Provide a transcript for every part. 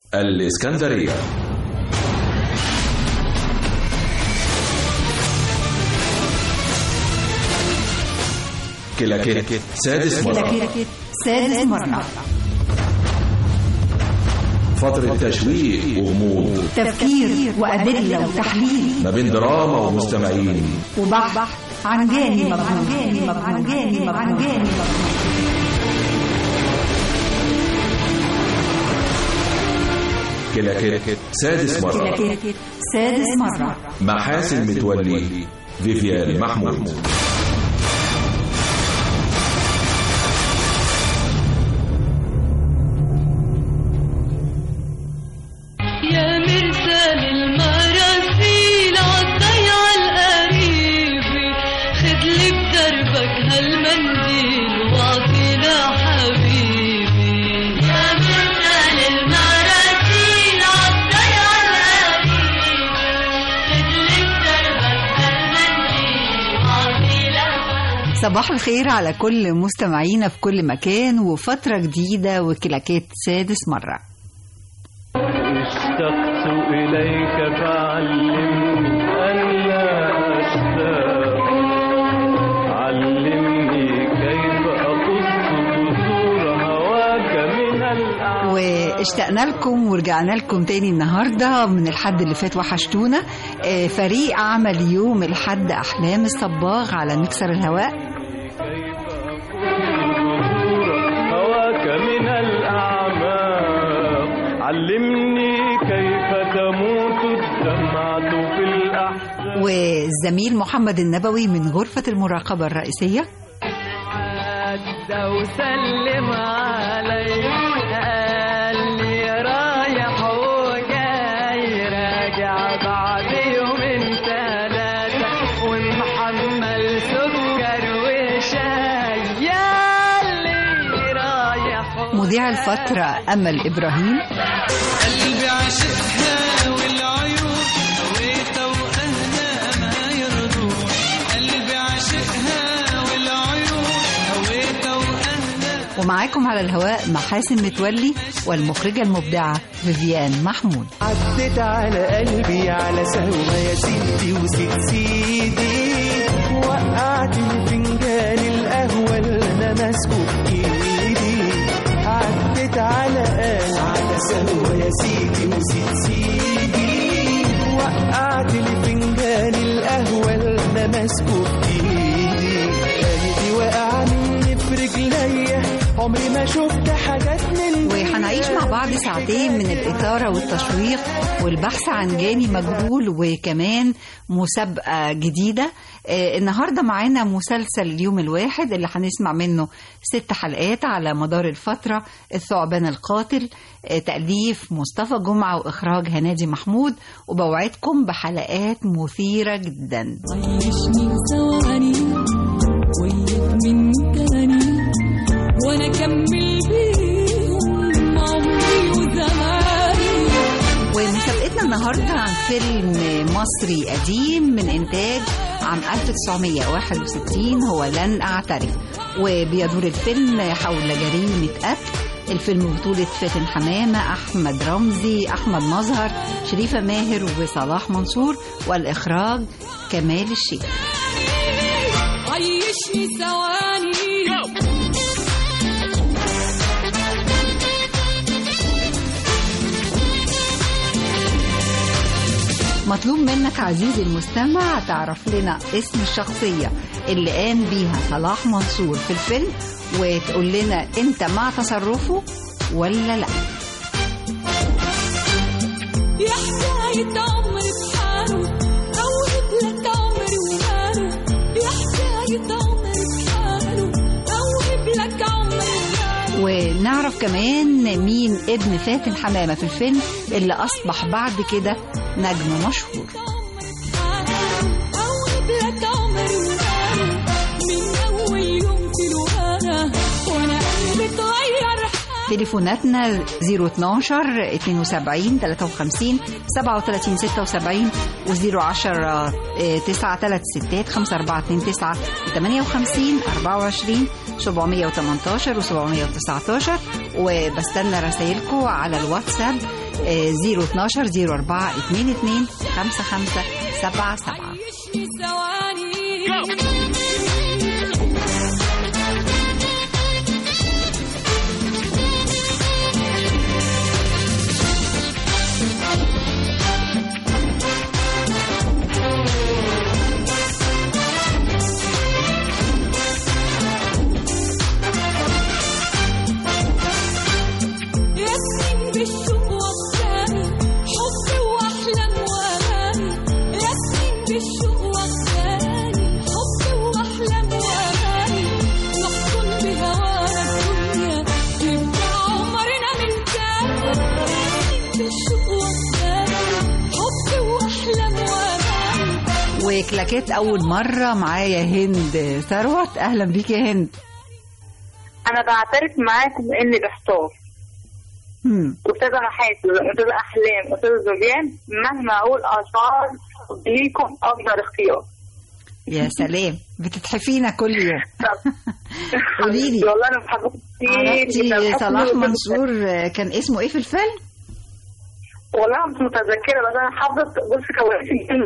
الإسكندرية كلاكيت سادس مرة كلاكيت سادس مرة فترة تشويق وغموض تفكير وأدلة وتحليل ما بين دراما ومستمعين وبحث عن جاني مبهوم عن جاني مبهوم عن جاني مبهوم كلاكيت سادس مرة كلاكيت سادس مرة مع حاسن متولي فيفيان محمود يا مرسال المراسيل عالضيعة القريبة خدلي بدربك هالمنديل واعطينا حبيبي يا مرسال المراسيل عالضيعة القريبة خدلي بدربك هالمنديل واعطينا حبيبي صباح الخير على كل مستمعينا في كل مكان وفترة جديدة وكلاكيت سادس مرة اشتقت إليك فعلمني ألا أشتاق علمني كيف أقص جسور هواك من الأعماق واشتقنا لكم ورجعنا لكم تاني النهارده من الحد اللي فات وحشتونا آه، فريق عمل يوم الحد احلام الصباغ على مكسر الهواء كيف أقص جسور هواك من الأعماق علمني كيف تموت الدمعة في الأحزان والزميل محمد النبوي من غرفه المراقبه الرئيسيه عدى وسلم علي قال لي رايح وجاي راجع بعد يومين ثلاثة ومحمل سكر وشاي ياللي رايح مذيع الفتره امل ابراهيم قلبي عشقها والعيون هويتها واهلها ما يرضون قلبي عشقها والعيون هويتها واهلها ومعاكم على الهواء محاسن متولي والمخرجه المبدعه فيفيان محمود عدت على قلبي على سهوة يا سيدي وسيد سيدي وقعت فنجان القهوة اللي أنا ماسكه في إيدي عدت على قلبي على سهوة يا سيدي وسيد سيدي وقعت فنجان القهوة اللي أنا ماسكه في إيدي قلبي وقع مني في رجليا عمري ما شفت حاجات من دي. وهنعيش مع بعض ساعتين من الإثارة والتشويق والبحث عن جاني مجهول وكمان مسابقة جديدة آه النهاردة معانا مسلسل اليوم الواحد اللي هنسمع منه ست حلقات على مدار الفترة الثعبان القاتل آه تأليف مصطفى جمعة وإخراج هنادي محمود وبوعدكم بحلقات مثيرة جدا عيشني ثواني وياك من تاني وانا اكمل بيهم عمري وزماني ومسابقتنا النهارده عن فيلم مصري قديم من انتاج عام 1961 هو لن اعترف وبيدور الفيلم حول جريمه قتل الفيلم بطولة فاتن حمامة أحمد رمزي أحمد مظهر شريفة ماهر وصلاح منصور والإخراج كمال الشيخ عيشني ثواني مطلوب منك عزيزي المستمع تعرف لنا اسم الشخصية اللي قام بيها صلاح منصور في الفيلم وتقول لنا انت مع تصرفه ولا لا يا حكاية عمري بحاله أوهب لك عمري وماله يا حكاية عمري بحاله أوهب لك عمري وماله ونعرف كمان مين ابن فاتن حمامة في الفيلم اللي أصبح بعد كده نجم مشهور أوهب لك عمري وماله من أول يوم في الوهانة وأنا قلبي اتغير تليفوناتنا 012 72 53 37 76 و010 936 5429 58 24 718 و719 وبستنى رسائلكم على الواتساب آه، 012 04 22 55 77 عيشني ثواني ياسين بالشوق وغداني حب واحلام واماني ياسين بالشوق وغداني حب واحلام واماني نحكم بهوانا الدنيا نبدع عمرنا من تاني ياسين بالشوق وغداني حب واحلام واماني وكلاكيت اول مره معايا هند ثروت اهلا بيك يا هند انا بعترف معاكم اني بحتار مم. استاذه محاسن استاذه احلام استاذه زوجان مهما اقول اشعار ليكم افضل اختيار يا سلام بتتحفينا كل يوم طب. قولي لي. والله انا بحبكم كتير جداً. عرفتي بحب صلاح كل- منصور آه، كان اسمه ايه في الفيلم والله أنا مش متذكره بس انا حافظه بص كويس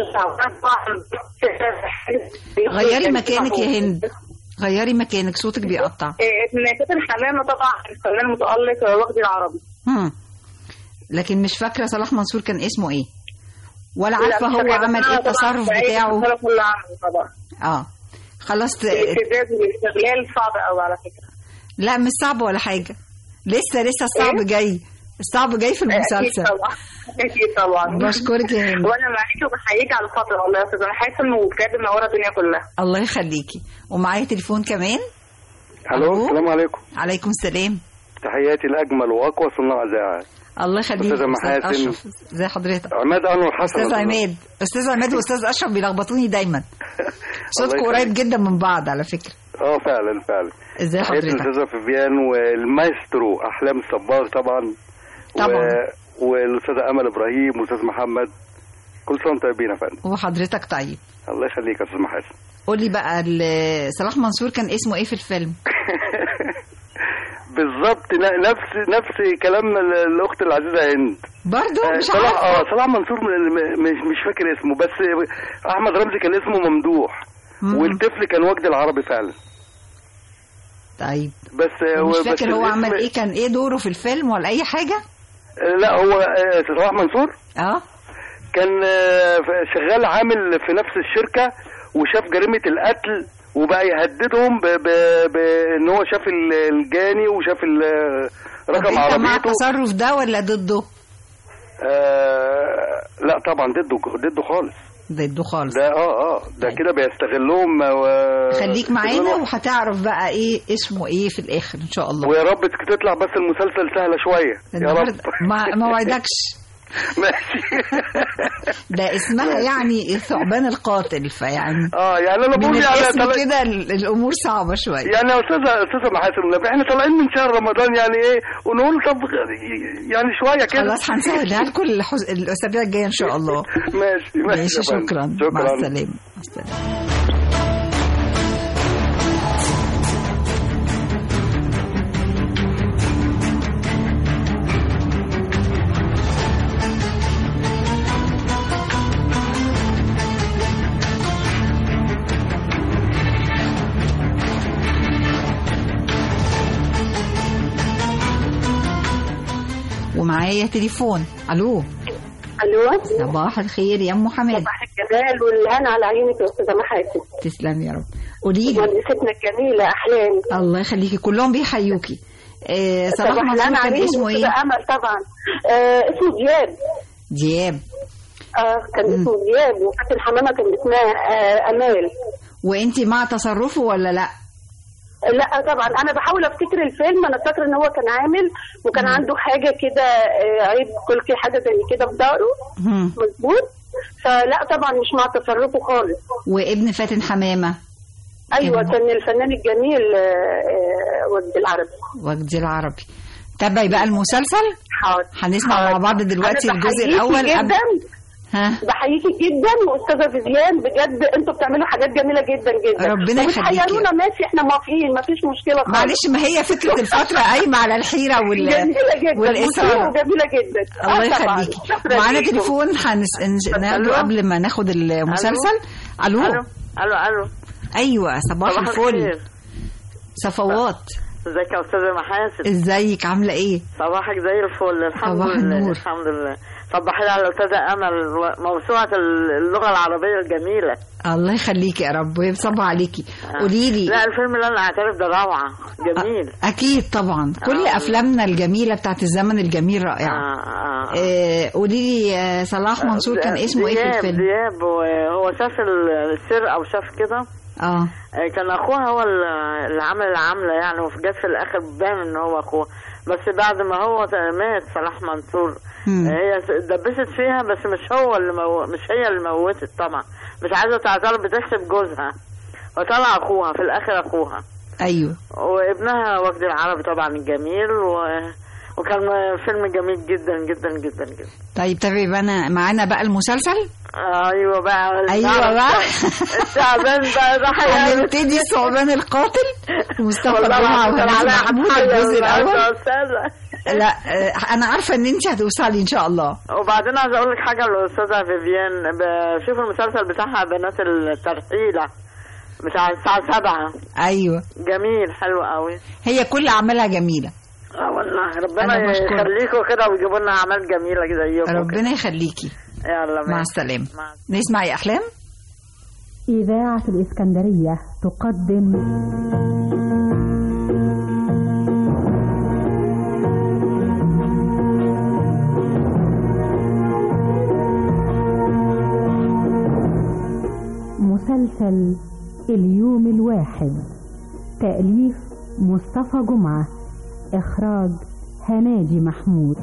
غيري مكانك يا هند غيري مكانك صوتك بيقطع فاتن حمامه طبعا الفنان المتالق واخد العربي مم. لكن مش فاكره صلاح منصور كان اسمه ايه ولا لا، عارفه مش هو فاكرة، عمل بس ايه أنا طبعاً التصرف سعيدة بتاعه بالتصرف اللي عمله طبعا اه خلاص ت- الابتزاز والاستغلال صعب قوي على فكره لا مش صعب ولا حاجه لسه لسه الصعب إيه؟ جاي الصعب جاي في اكيد المسلسل طبعا اكيد طبعا بشكرك يا هند وانا معاكي وبحييك على الفتره والله يا استاذه حاتم وبجد منوره الدنيا كلها الله يخليكي ومعايا تليفون كمان الو ألو؟ السلام عليكم عليكم السلام تحياتي لاجمل واقوى صناع اذاعه الله يخليك أستاذة محاسن. اشرف ازي حضرتك عماد انور حسن استاذ عماد استاذ عماد واستاذ اشرف بيلخبطوني دايما صوتكم الله قريب يخليك. جدا من بعض على فكره اه فعلا فعلا ازاي تحياتي حضرتك الاستاذه فيفيان والمايسترو احلام الصباغ طبعا طبعا. و... والاستاذه امل ابراهيم والاستاذ محمد كل سنه وانتم طيبين يا فندم وحضرتك طيب الله يخليك يا استاذ محاسن قولي بقى ال- صلاح منصور كان اسمه ايه في الفيلم بالظبط ن- نفس نفس كلام ال- الاخت العزيزه هند برضو آه، مش صلاح عارفه اه صلاح منصور م- م- مش مش فاكر اسمه بس احمد رمزي كان اسمه ممدوح مم. والطفل كان وجد العربي فعلا طيب بس مش بس فاكر هو الاسم- عمل ايه كان ايه دوره في الفيلم ولا اي حاجه آه، لا هو آه، صلاح منصور اه كان آه، ف- شغال عامل في نفس الشركة وشاف جريمة القتل وبقى يهددهم ب- ب- بان هو شاف ال- الجاني وشاف ال- طب رقم انت مع عربيته التصرف ده ولا ضده آه لا طبعا ضده ضده خالص ضده خالص ده اه اه ده طيب. كده بيستغلهم و... خليك معانا استغلالهم. وهتعرف بقى ايه اسمه ايه في الاخر ان شاء الله ويا رب تطلع بس المسلسل سهلة شوية يا رب النهارده ما ما وعدكش ماشي ده اسمها يعني ثعبان القاتل فيعني اه يعني انا من بقول يعني الاسم طلع- كده ال- الامور صعبه شويه يعني يا استاذه استاذه محاسن النبي احنا طالعين من شهر رمضان يعني ايه ونقول طب يعني شويه كده خلاص هنسهلها لكم الحز... الاسابيع الجايه ان شاء الله ماشي ماشي ماشي يا فندم. شكرا مع شكرا السلامه مع السلامه ومعايا تليفون الو الو صباح الخير يا ام حماد صباح الجمال والهنا على عيونك يا استاذه محاسن تسلمي يا رب قولي لي مهندستنا الجميله احلام الله يخليكي كلهم بيحيوكي آه صلاح صباح منصور الهنا كان عليك اسمه ايه أستاذة امل طبعا آه اسمه دياب دياب اه كان مم. اسمه دياب وفاتن حمامه كان اسمها آه امال وانت مع تصرفه ولا لا لا طبعا انا بحاول افتكر الفيلم انا فاكره ان هو كان عامل وكان عنده حاجه كده آه، عيب خلقي حاجه زي كده في ظهره مم. مظبوط فلا طبعا مش مع تصرفه خالص وابن فاتن حمامه ايوه كان- كان الفنان الجميل آه، آه، وجد العربي وجدي العربي تابعي بقى المسلسل حاضر هنسمع مع بعض دلوقتي أنا الجزء بحييكي الاول جدا قبل ها بحييكي جدا واستاذه فيزيان بجد انتوا بتعملوا حاجات جميله جدا جدا ربنا يخليكي. وبتحيرونا ماشي احنا موافقين مفيش مشكله خالص معلش ما هي فكره الفتره قايمه على الحيره وال جميله جدا والاثاره مثيرة وجميله جدا الله آه طبعاً. يخليكي شكراً معانا ليكم. تليفون هنس... نس- ناخده قبل ما ناخد المسلسل الو الو الو الو ايوه صباح صباح الفل الخير. صفوات ازيك يا استاذه محاسن ازيك عامله ايه صباحك زي الفل الحمد صباح لله النور. الحمد لله صبحي لي على الاستاذه امل موسوعه اللغه العربيه الجميله الله يخليكي يا رب ويصب عليكي قولي لي لا الفيلم اللي انا اعترف ده روعه جميل اكيد طبعا كل آه. افلامنا الجميله بتاعت الزمن الجميل رائعه آه آه. آه، قولي لي آه، صلاح منصور كان اسمه ايه في دياب- الفيلم دياب وهو شاف ال- السرقه وشاف كده اه آه، كان اخوها هو ال- اللي عمل العمله يعني وجت في الاخر بان ان هو اخوها بس بعد ما هو مات صلاح منصور مم. آه، هي دبست فيها بس مش هو اللي مو... مش هي اللي موتت طبعا مش عايزه تعترف بتحسب جوزها وطلع اخوها في الاخر اخوها ايوه وابنها وجدي العربي طبعا الجميل و... وكان فيلم جميل جدا جدا جدا جدا طيب تابعي بقى معانا بقى المسلسل ايوه بقى ايوه بقى التعبان بقى ده حقيقي هنبتدي ثعبان القاتل مصطفى والله الجمعة العظيم كان وهناء عليها محمود حاجة الجزء والله الاول يا أستاذة. لا آه، انا عارفه ان انت هتوصلي ان شاء الله وبعدين عايز اقول لك حاجه للاستاذه فيفيان بشوف المسلسل بتاعها بنات الترحيله بتاع الساعه 7 ايوه جميل حلو قوي هي كل اعمالها جميله اه والله أنا ربنا بشكرك. يخليكم كده ويجيبوا لنا اعمال جميله زيكم كده. ربنا يخليكي يلا مع ماشي. السلامه مع نسمع يا احلام إذاعة الإسكندرية تقدم مسلسل اليوم الواحد تأليف مصطفى جمعة إخراج هناجي محمود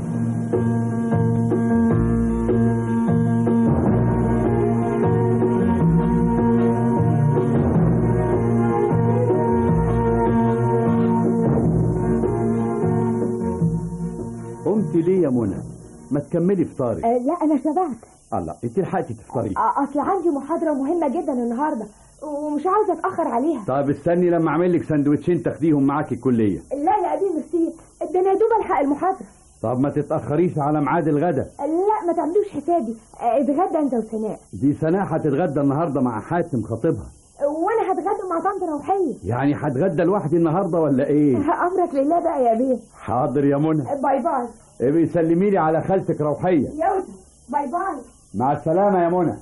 قمت ليه يا منى ما تكملي فطارك لا انا شبعت الله انت لحقتي تفطري آه، اصل عندي محاضره مهمه جدا النهارده ومش عاوزه اتاخر عليها طب استني لما اعمل لك سندوتشين تاخديهم معاكي الكليه لا يا قديم ميرسي ده انا يا دوب الحق المحاضره طب ما تتاخريش على ميعاد الغدا لا ما تعملوش حسابي آه، اتغدى انت وسناء دي سناء هتتغدى النهارده مع حاتم خطيبها وانا هتغدى مع طنط روحيه يعني هتغدى لوحدي النهارده ولا ايه امرك لله بقى يا بيه حاضر يا منى باي باي ابقي سلمي لي على خالتك روحيه يوسف باي باي مع السلامه يا منى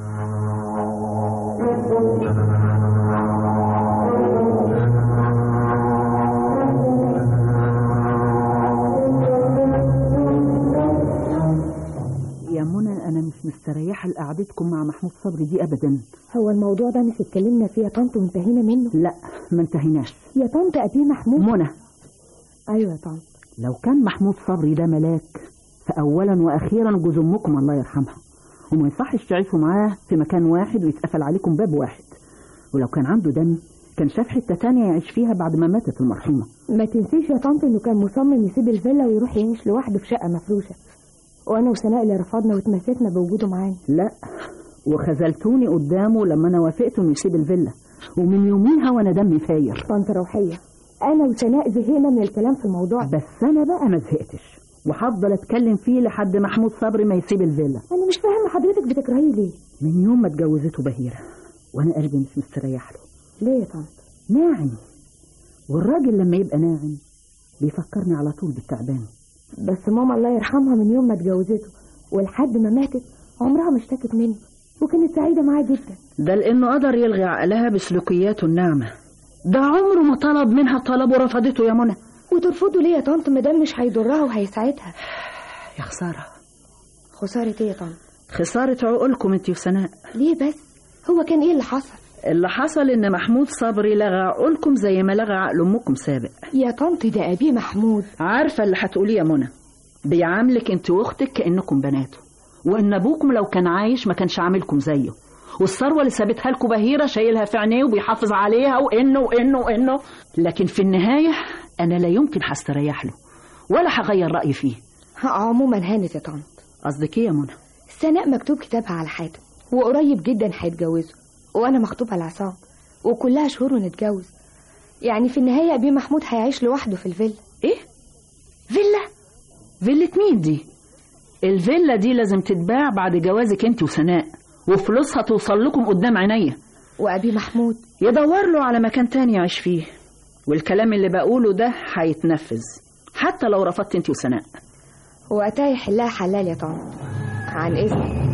يا منى أنا مش مستريحة لقعدتكم مع محمود صبري دي أبدا هو الموضوع ده مش اتكلمنا فيه يا طنط وانتهينا منه لا ما انتهيناش يا طنط ابي محمود منى ايوه يا طنط لو كان محمود صبري ده ملاك فأولا وأخيرا جوز أمكم الله يرحمها وما يصحش تعيشوا معاه في مكان واحد ويتقفل عليكم باب واحد ولو كان عنده دم كان شاف حتة تانية يعيش فيها بعد ما ماتت المرحومة ما تنسيش يا طنط انه كان مصمم يسيب الفيلا ويروح يعيش لوحده في شقه مفروشه وانا وسناء اللي رفضنا واتمسكنا بوجوده معانا لا وخذلتوني قدامه لما أنا وافقت إنه يسيب الفيلا ومن يوميها وأنا دمي فاير طنط روحيه انا وسناء زهقنا من الكلام في الموضوع ده بس أنا بقى ما زهقتش وهفضل أتكلم فيه لحد محمود صبري ما يسيب الفيلا انا مش فاهمه حضرتك بتكرهيه ليه من يوم ما اتجوزته بهيرة وأنا قلبي مش مستريح له ليه يا طنط ناعم والراجل لما يبقى ناعم بيفكرني على طول بالتعبان بس ماما الله يرحمها من يوم ما اتجوزته ولحد ما ماتت عمرها ما اشتكت منه وكانت سعيده معاه جدا ده لأنه قدر يلغي عقلها بسلوكياته الناعمة ده عمره ما طلب منها طلب ورفضته يا منى وترفضه ليه يا طنط ما دام مش هيضرها وهيساعدها يا خسارة خساره ايه يا طنط خسارة عقولكم انت وسناء ليه بس هو كان ايه اللي حصل اللي حصل ان محمود صبري لغى عقولكم زي ما لغى عقل امكم سابق يا طنط ده ابي محمود عارفة اللي هتقوليه يا منى بيعاملك انت واختك كأنكم بناته وان ابوكم لو كان عايش ما كانش عاملكم زيه والثروة اللي سابتها لكم بهيرة شايلها في عينيه وبيحافظ عليها وانه وانه وانه لكن في النهاية انا لا يمكن هستريح له ولا هغير رأيي فيه عموما هانت يا طنط قصدك ايه يا منى سناء مكتوب كتابها على حاتم وقريب جدا هيتجوزوا وانا مخطوبه لعصام وكلها شهور ونتجوز يعني في النهايه ابي محمود هيعيش لوحده في الفيلا ايه فيلا فيلا مين دي الفيلا دي لازم تتباع بعد جوازك انت وسناء وفلوسها توصل لكم قدام عينيا وابي محمود يدور له على مكان تاني يعيش فيه والكلام اللي بقوله ده هيتنفذ حتى لو رفضت انت وسناء وقتها يحلها حلال يا طنط عن اذنك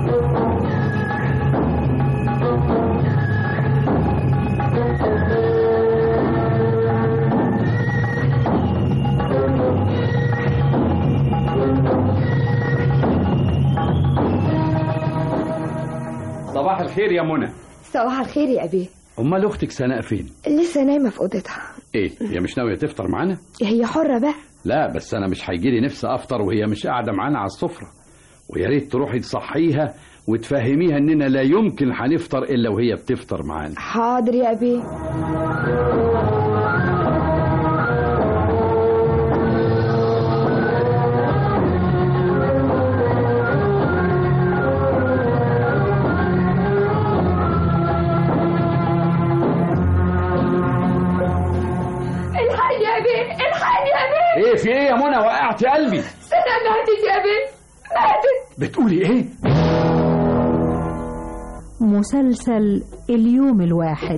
صباح الخير يا منى صباح الخير يا ابي امال اختك سناء فين لسه نايمه في اوضتها ايه هي مش ناويه تفطر معانا هي حره بقى لا بس انا مش هيجيلي نفسي افطر وهي مش قاعده معانا على السفره ويا ريت تروحي تصحيها وتفهميها اننا لا يمكن هنفطر الا وهي بتفطر معانا حاضر يا ابي الحقني يا بيه الحقني يا بيه ايه في ايه يا منى وقعت قلبي سنة ماتت يا بيه ماتت بتقولي ايه مسلسل اليوم الواحد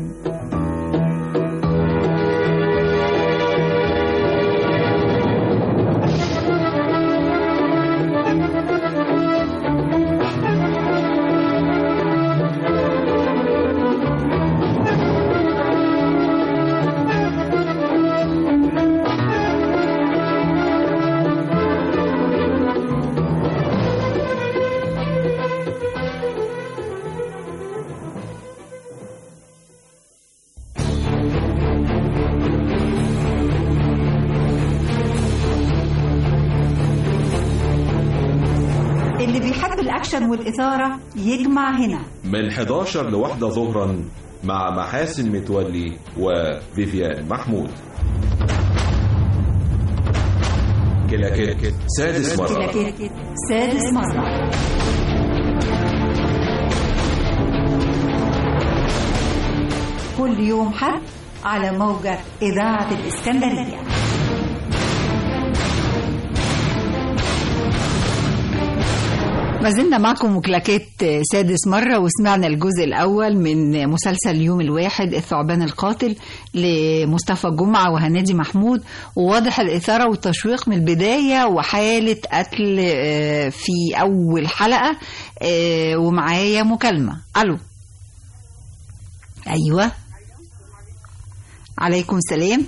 اللي بيحب الأكشن والإثارة يجمع هنا من 11 لواحدة ظهرا مع محاسن متولي وفيفيان محمود كلاكيت سادس مرة كلاكيت سادس مرة كل يوم حد على موجة إذاعة الإسكندرية ما زلنا معكم وكلاكيت سادس مرة وسمعنا الجزء الأول من مسلسل اليوم الواحد الثعبان القاتل لمصطفى جمعة وهنادي محمود وواضح الإثارة والتشويق من البداية وحالة قتل آه، في أول حلقة آه، ومعايا مكالمة ألو أيوة عليكم السلام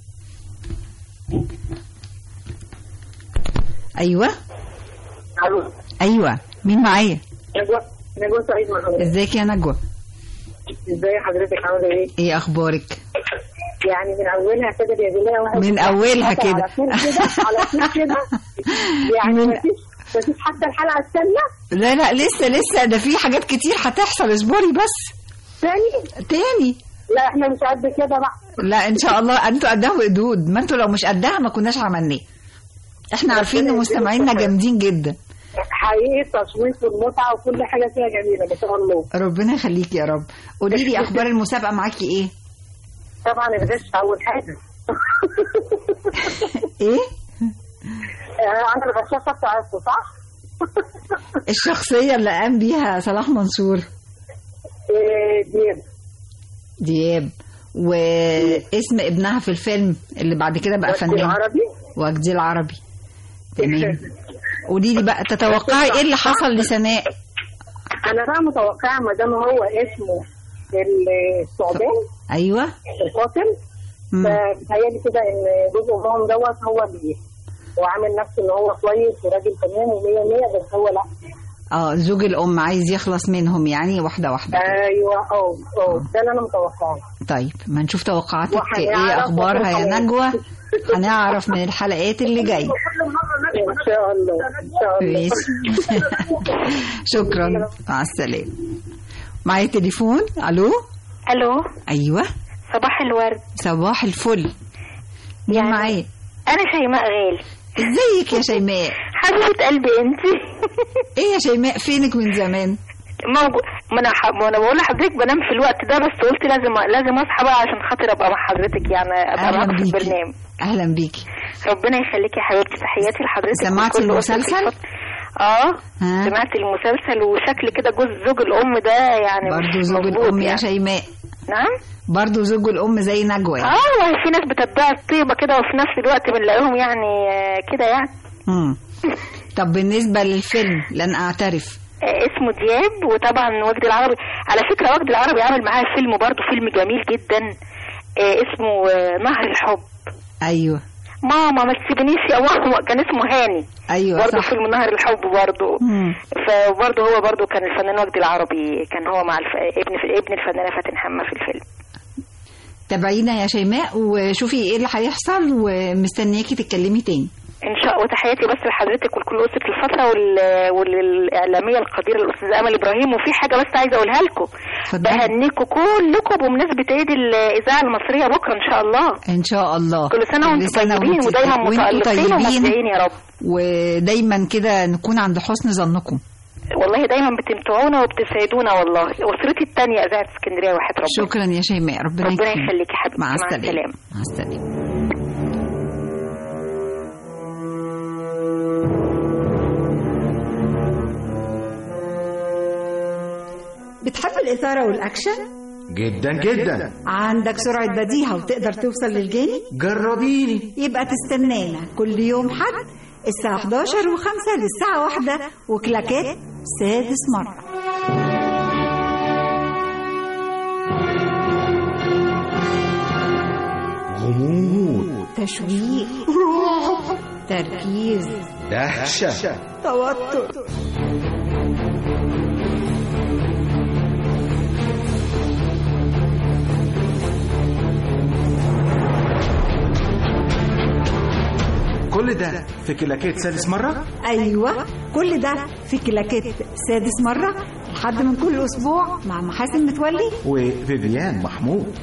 أيوة الو أيوة مين معايا نجوى نجوى سعيد محمود ازيك يا نجوى ازاي حضرتك عامله ايه؟ ايه اخبارك يعني من اولها كده يا جماعه واحد من أولها كده. على طول كده على طول كده يعني من- مفيش مفيش حتى الحلقه الثانيه لا لا لسه لسه ده في حاجات كتير هتحصل اصبري بس ثاني تاني لا احنا مش قد كده بقى لا ان شاء الله انتوا قدها وقدود ما انتوا لو مش قدها ما كناش عملناه احنا عارفين ان مستمعينا جامدين جدا حقيقي التصويت والمتعه وكل حاجه فيها جميله ما شاء الله ربنا يخليك يا رب قولي لي اخبار المسابقه معاكي ايه طبعا الغش اول حاجه ايه آه، انا الغشاشه بتاعته صح؟ الشخصيه اللي قام بيها صلاح منصور إيه، دياب دياب واسم ابنها في الفيلم اللي بعد كده بقى وجدي فنان العربي وجدي العربي تمام قولي لي بقى تتوقعي ايه اللي حصل لسناء انا بقى متوقعه ما دام هو اسمه الثعبان ايوه القاتل مم. فبيتهيألي كده ان جزء منهم دوت هو اللي وعامل نفسه ان هو كويس وراجل تمام ومية مية بس هو لا اه زوج الام عايز يخلص منهم يعني واحده واحده ايوه اه اه ده اللي انا متوقعه طيب ما نشوف توقعاتك ايه وهنعرف اخبارها يا الحلقات. نجوى هنعرف من الحلقات اللي جايه ان شاء الله ان شاء الله ماشي شكرا مع السلامه معايا تليفون الو الو ايوه صباح الورد صباح الفل مين معايا انا شيماء غالي ازيك يا شيماء حبيبة قلبي انت ايه يا شيماء فينك من زمان موجود ما انا ح... ما انا بقول لحضرتك بنام في الوقت ده بس قلت لازم لازم اصحى بقى عشان خاطر ابقى مع حضرتك يعني ابقى اهلا معاك في بيكي البرنامج اهلا بيكي ربنا يخليكي يا حبيبتي تحياتي لحضرتك سمعتي وكل أسرة المسلسل؟ الفضل. اه سمعت المسلسل وشكل كده جوز زوج الام ده يعني مش برضه زوج مظبوط الام يا يعني. شيماء نعم برضه زوج الام زي نجوى يعني. اه والله في ناس بتدعي الطيبه كده وفي نفس الوقت بنلاقيهم يعني آه، كده يعني مم. طب بالنسبه للفيلم لن اعترف آه، اسمه دياب وطبعا وجدي العربي على فكره وجدي العربي عامل معاه فيلم برضه فيلم جميل جدا آه، اسمه آه، نهر الحب ايوه ماما ما تسيبنيش يا ماما كان اسمه هاني ايوه برضه صح فيلم نهر الحب برضه مم. فبرضه هو برضه كان الفنان وجدي العربي كان هو مع الف... ابن ابن الفنانه فاتن حمامه في الفيلم تابعينا يا شيماء وشوفي ايه اللي هيحصل ومستنياكي تتكلمي تاني ان شاء الله وتحياتي بس لحضرتك ولكل اسره الفتره وال... والاعلاميه القديره الاستاذه امل ابراهيم وفي حاجه بس عايزه اقولها لكم بهنيكم كلكم بمناسبه عيد الاذاعه المصريه بكره ان شاء الله ان شاء الله كل سنه وانتم سنة طيبين وانتم ودايما طيب- وانتم متالقين ومبدعين يا رب ودايما كده نكون عند حسن ظنكم والله دايما بتمتعونا وبتسعدونا والله اسرتي الثانيه اذاعه اسكندريه واحد ربنا شكرا يا شيماء ربنا ربنا يكرمك. يخليكي حبيبتي مع مع السلامه السلامه مع السلامه بتحب الإثارة والأكشن؟ جدا جدا عندك سرعة بديهة وتقدر توصل للجاني؟ جربيني يبقى تستنانا كل يوم حد الساعة 11 و5 للساعة واحدة وكلاكات سادس مرة غموض تشويق رعب تركيز دهشة توتر كل ده في كلاكيت سادس مرة أيوة كل ده في كلاكات سادس مرة لحد من كل أسبوع مع محاسن متولي وفيفيان محمود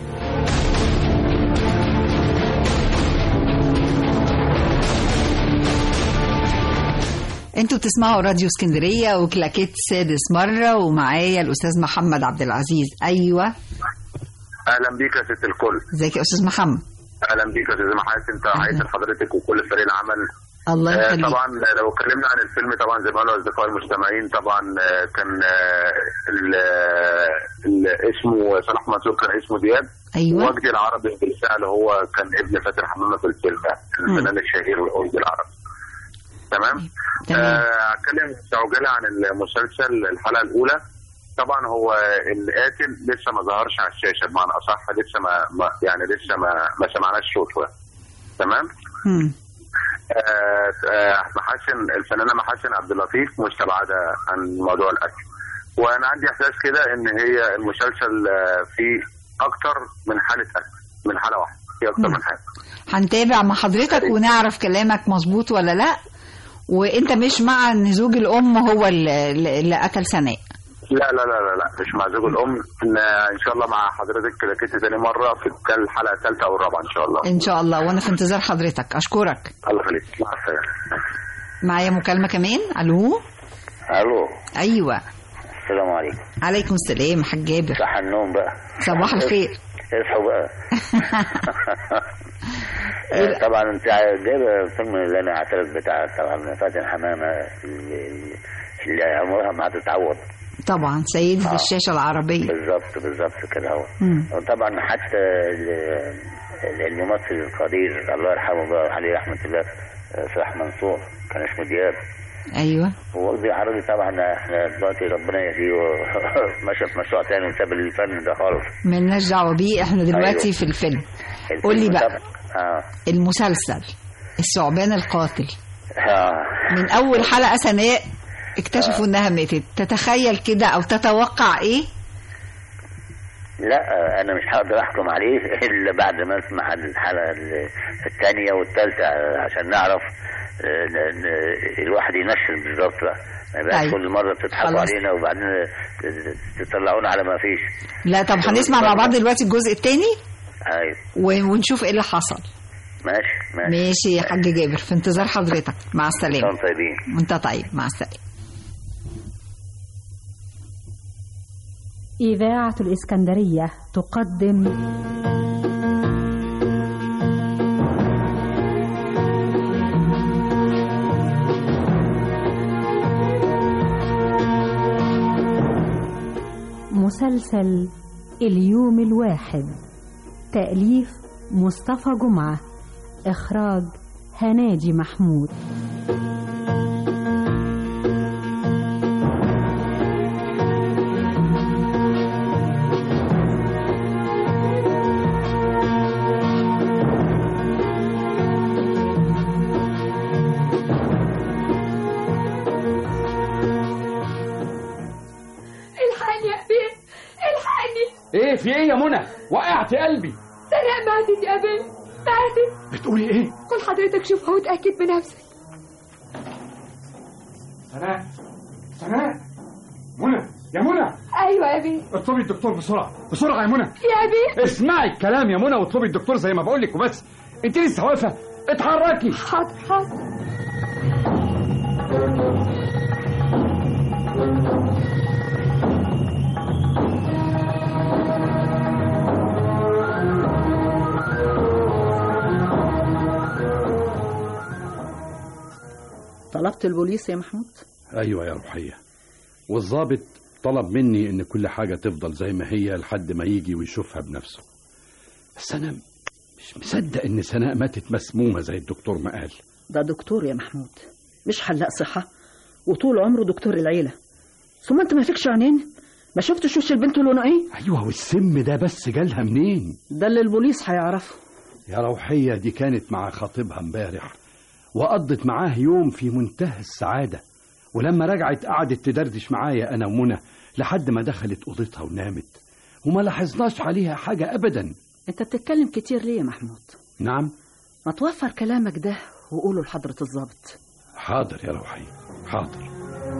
انتوا بتسمعوا راديو اسكندرية وكلاكيت سادس مرة ومعايا الأستاذ محمد عبد العزيز أيوة اهلا بيك يا ست الكل ازيك يا أستاذ محمد اهلا بيك يا استاذ محاسن تحياتي لحضرتك وكل فريق العمل الله آه، يخليك طبعا لو اتكلمنا عن الفيلم طبعا زي ما قالوا اصدقائي المستمعين طبعا آه، كان آه، ال- آه، ال- اسمه صلاح منصور كان اسمه دياب أيوة. وجدي العربي بالفعل هو كان ابن فاتن حمامه في الفيلم الفنان الشهير وجدي العربي تمام آه، اتكلم في عجاله عن المسلسل الحلقه الاولى طبعا هو القاتل لسه ما ظهرش على الشاشه بمعنى اصح لسه ما, ما يعني لسه ما ما سمعناش صوته تمام مم. آه، آه، محاسن الفنانه محاسن عبد اللطيف مستبعده عن موضوع الاكل وانا عندي احساس كده ان هي المسلسل آه، فيه اكتر من حاله اكل من حاله واحده في اكتر من حاله هنتابع مع حضرتك ونعرف كلامك مظبوط ولا لا وانت مش مع ان زوج الام هو اللي, اللي قتل سناء لا لا لا لا لا مش مع زوج الام ان ان شاء الله مع حضرتك كده كده تاني مره في الحلقه الثالثه او الرابعه ان شاء الله ان شاء الله وانا في انتظار حضرتك اشكرك الله يخليك مع السلامه معايا مكالمة كمان الو الو ايوه السلام عليكم عليكم السلام حاج جابر صح النوم بقى صباح الخير اصحوا بقى آه، طبعا انت جايبه الفيلم اللي انا اعترف بتاع طبعا فاتن حمامه اللي, اللي عمرها ما هتتعوض طبعا سيدة آه. الشاشة العربية بالظبط بالظبط كده هو مم. وطبعا حتى ال- ال- الممثل القدير الله يرحمه بقى عليه رحمه الله آه، صلاح منصور كان اسمه دياب ايوه ووجدي عربي طبعا احنا دلوقتي ربنا يهديه مشى في مشروع تاني وساب الفن ده خالص ملناش دعوة بيه احنا دلوقتي أيوة. في الفيلم قول لي الفيلم بقى طبعاً. اه المسلسل الثعبان القاتل اه من اول حلقة سناء اكتشفوا انها ماتت تتخيل كده او تتوقع ايه لا انا مش هقدر احكم عليه الا بعد ما اسمع الحلقه الثانيه والثالثه عشان نعرف آه، ن- ن- الواحد ينشن بالظبط بقى ما يبقاش أيوة. كل مره تضحكوا خلاص. علينا وبعدين تطلعونا على ما فيش لا طب هنسمع مع بعض دلوقتي الجزء الثاني ايوه ونشوف ايه اللي حصل ماشي ماشي ماشي يا حاج جابر في انتظار حضرتك مع السلامه انتم طيبين وانت طيب مع السلامه إذاعة الإسكندرية تقدم مسلسل اليوم الواحد تأليف مصطفى جمعة إخراج هناجي محمود الحقني يا أبي الحقني ايه في ايه يا منى وقعت قلبي سناء ماتت يا أبي ماتت بتقولي ايه قول حضرتك شوفها وتأكد بنفسك سناء سناء منى يا منى أيوة يا أبي اطلبي الدكتور بسرعه بسرعه يا منى يا أبي اسمعي الكلام يا منى واطلبي الدكتور زي ما بقول لك وبس انت لسه واقفه اتحركي حاضر حاضر طلبت البوليس يا محمود ايوه يا روحيه والظابط طلب مني ان كل حاجه تفضل زي ما هي لحد ما يجي ويشوفها بنفسه بس انا مش مصدق ان سناء ماتت مسمومه زي الدكتور ما قال ده دكتور يا محمود مش حلاق صحة وطول عمره دكتور العيلة ثم انت ما فيكش عينين ما شفتش وش البنت لونه ايه ايوه والسم ده بس جالها منين ده اللي البوليس هيعرفه يا روحيه دي كانت مع خطيبها امبارح وقضت معاه يوم في منتهى السعاده ولما رجعت قعدت تدردش معايا انا ومنى لحد ما دخلت اوضتها ونامت وما لاحظناش عليها حاجه ابدا انت بتتكلم كتير ليه يا محمود نعم ما توفر كلامك ده وقوله لحضرة الضابط حاضر يا روحيه حاضر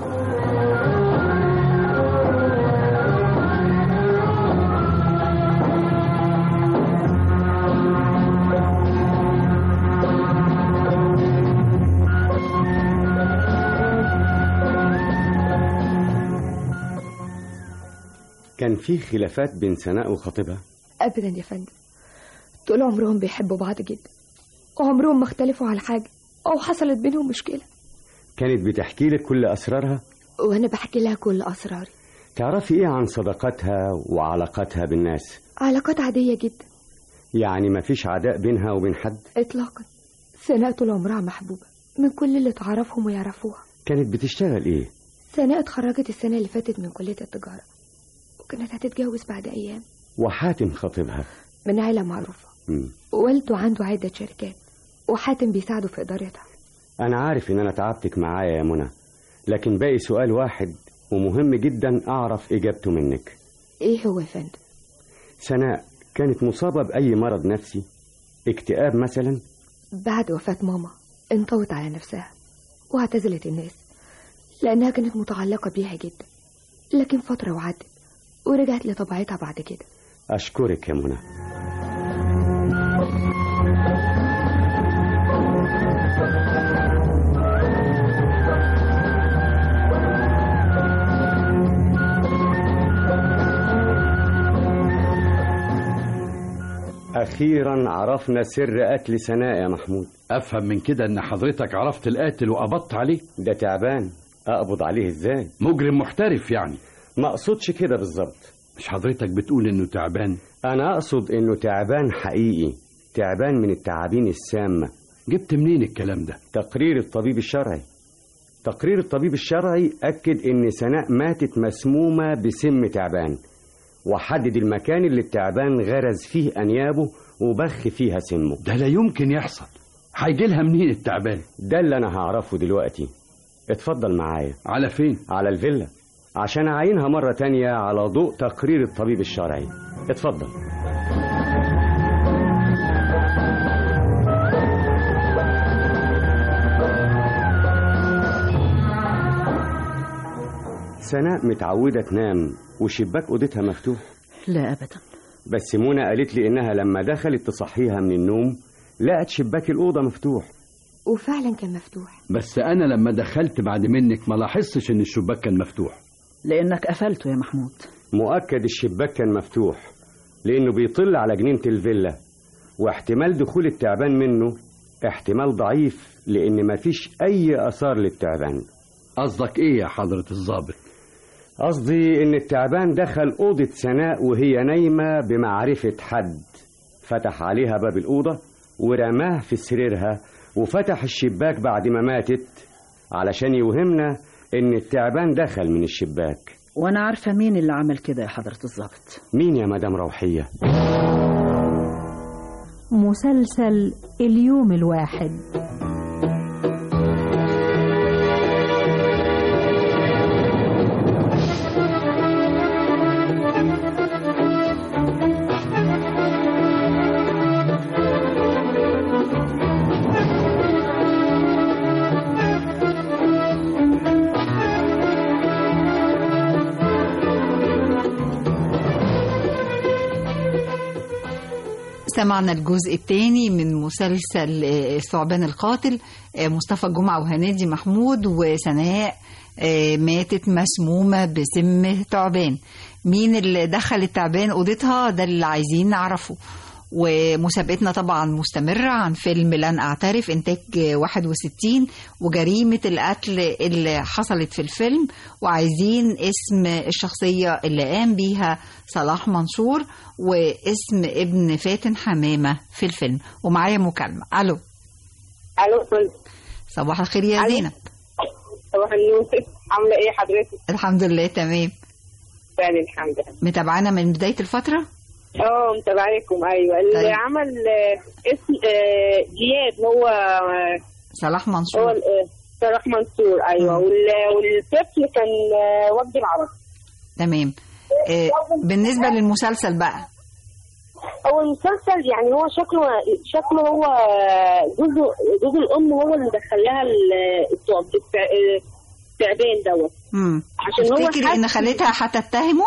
كان في خلافات بين سناء وخطيبها ابدا يا فندم طول عمرهم بيحبوا بعض جدا وعمرهم ما اختلفوا على حاجه او حصلت بينهم مشكله كانت بتحكي لك كل أسرارها وانا بحكي لها كل اسراري تعرفي إيه عن صداقاتها وعلاقاتها بالناس علاقات عاديه جدا يعني ما فيش عداء بينها وبين حد اطلاقا سناء طول عمرها محبوبه من كل اللي تعرفهم ويعرفوها كانت بتشتغل إيه سناء اتخرجت السنه اللي فاتت من كليه التجاره وكانت هتتجوز بعد ايام وحاتم خطيبها من عيله معروفه مم. والده عنده عده شركات وحاتم بيساعده في ادارتها أنا عارف إن أنا تعبتك معايا يا منى لكن باقي سؤال واحد ومهم جدا أعرف إجابته منك ايه هو يا فندم سناء كانت مصابة بأي مرض نفسي اكتئاب مثلا بعد وفاة ماما انطوت على نفسها واعتزلت الناس لأنها كانت متعلقة بيها جدا لكن فترة وعدت ورجعت لطبيعتها بعد كده أشكرك يا منى أخيرا عرفنا سر قتل سناء يا محمود افهم من كده ان حضرتك عرفت القاتل وقبضت عليه ده تعبان أقبض عليه إزاي مجرم محترف يعني ما أقصدش كده بالظبط مش حضرتك بتقول انه تعبان أنا أقصد إنه تعبان حقيقي تعبان من التعابين السامة جبت منين الكلام ده تقرير الطبيب الشرعي تقرير الطبيب الشرعي أكد إن سناء ماتت مسمومة بسم تعبان وحدد المكان اللي التعبان غرز فيه أنيابه وبخ فيها سمه ده لا يمكن يحصل هيجي لها منين التعبان ده اللي أنا هعرفه دلوقتي اتفضل معايا على فين على الفيلا عشان أعينها مرة تانية على ضوء تقرير الطبيب الشرعي اتفضل سناء متعودة تنام وشباك أوضتها مفتوح لا أبدا بس منى قالت لي إنها لما دخلت تصحيها من النوم لقت شباك الأوضة مفتوح وفعلا كان مفتوح بس انا لما دخلت بعد منك ما لاحظتش ان الشباك كان مفتوح لانك قفلته يا محمود مؤكد الشباك كان مفتوح لأنه بيطل على جنينة الفيلا واحتمال دخول التعبان منه احتمال ضعيف لأن مفيش أي آثار للتعبان قصدك إيه يا حضرة الضابط؟ قصدي إن التعبان دخل أوضة سناء وهي نايمة بمعرفة حد فتح عليها باب الأوضة ورماه في سريرها وفتح الشباك بعد ما ماتت علشان يوهمنا إن التعبان دخل من الشباك وانا عارفه مين اللي عمل كده يا حضره الضابط مين يا مدام روحية؟ مسلسل اليوم الواحد سمعنا الجزء الثاني من مسلسل آه، الثعبان القاتل آه، مصطفى جمعة وهنادي محمود وسناء آه، ماتت مسمومة بسم تعبان مين اللي دخل التعبان أوضتها ده اللي عايزين نعرفه ومسابقتنا طبعا مستمرة عن فيلم لن أعترف إنتاج 61 وجريمة القتل اللي حصلت في الفيلم وعايزين اسم الشخصية اللي قام بيها صلاح منصور واسم ابن فاتن حمامة في الفيلم ومعايا مكالمة ألو الو كل صباح الخير يا زينب صباح النور عامله ايه حضرتك؟ الحمد لله تمام فعلا الحمد لله متابعانا من بداية الفترة اه متابعاكم ايوه اللي طيب. عمل آه، اسم آه، جياد هو آه، صلاح هو منصور ال- آه، صلاح منصور ايوه وال- والطفل كان آه، وجدي العربي تمام آه، بالنسبة للمسلسل بقى هو المسلسل يعني هو شكله شكله هو جوز جوز الام هو اللي دخل لها ال- التعب- التع- التعبان دوت مم. عشان هو تفتكري ان حس- خالتها هتتهمه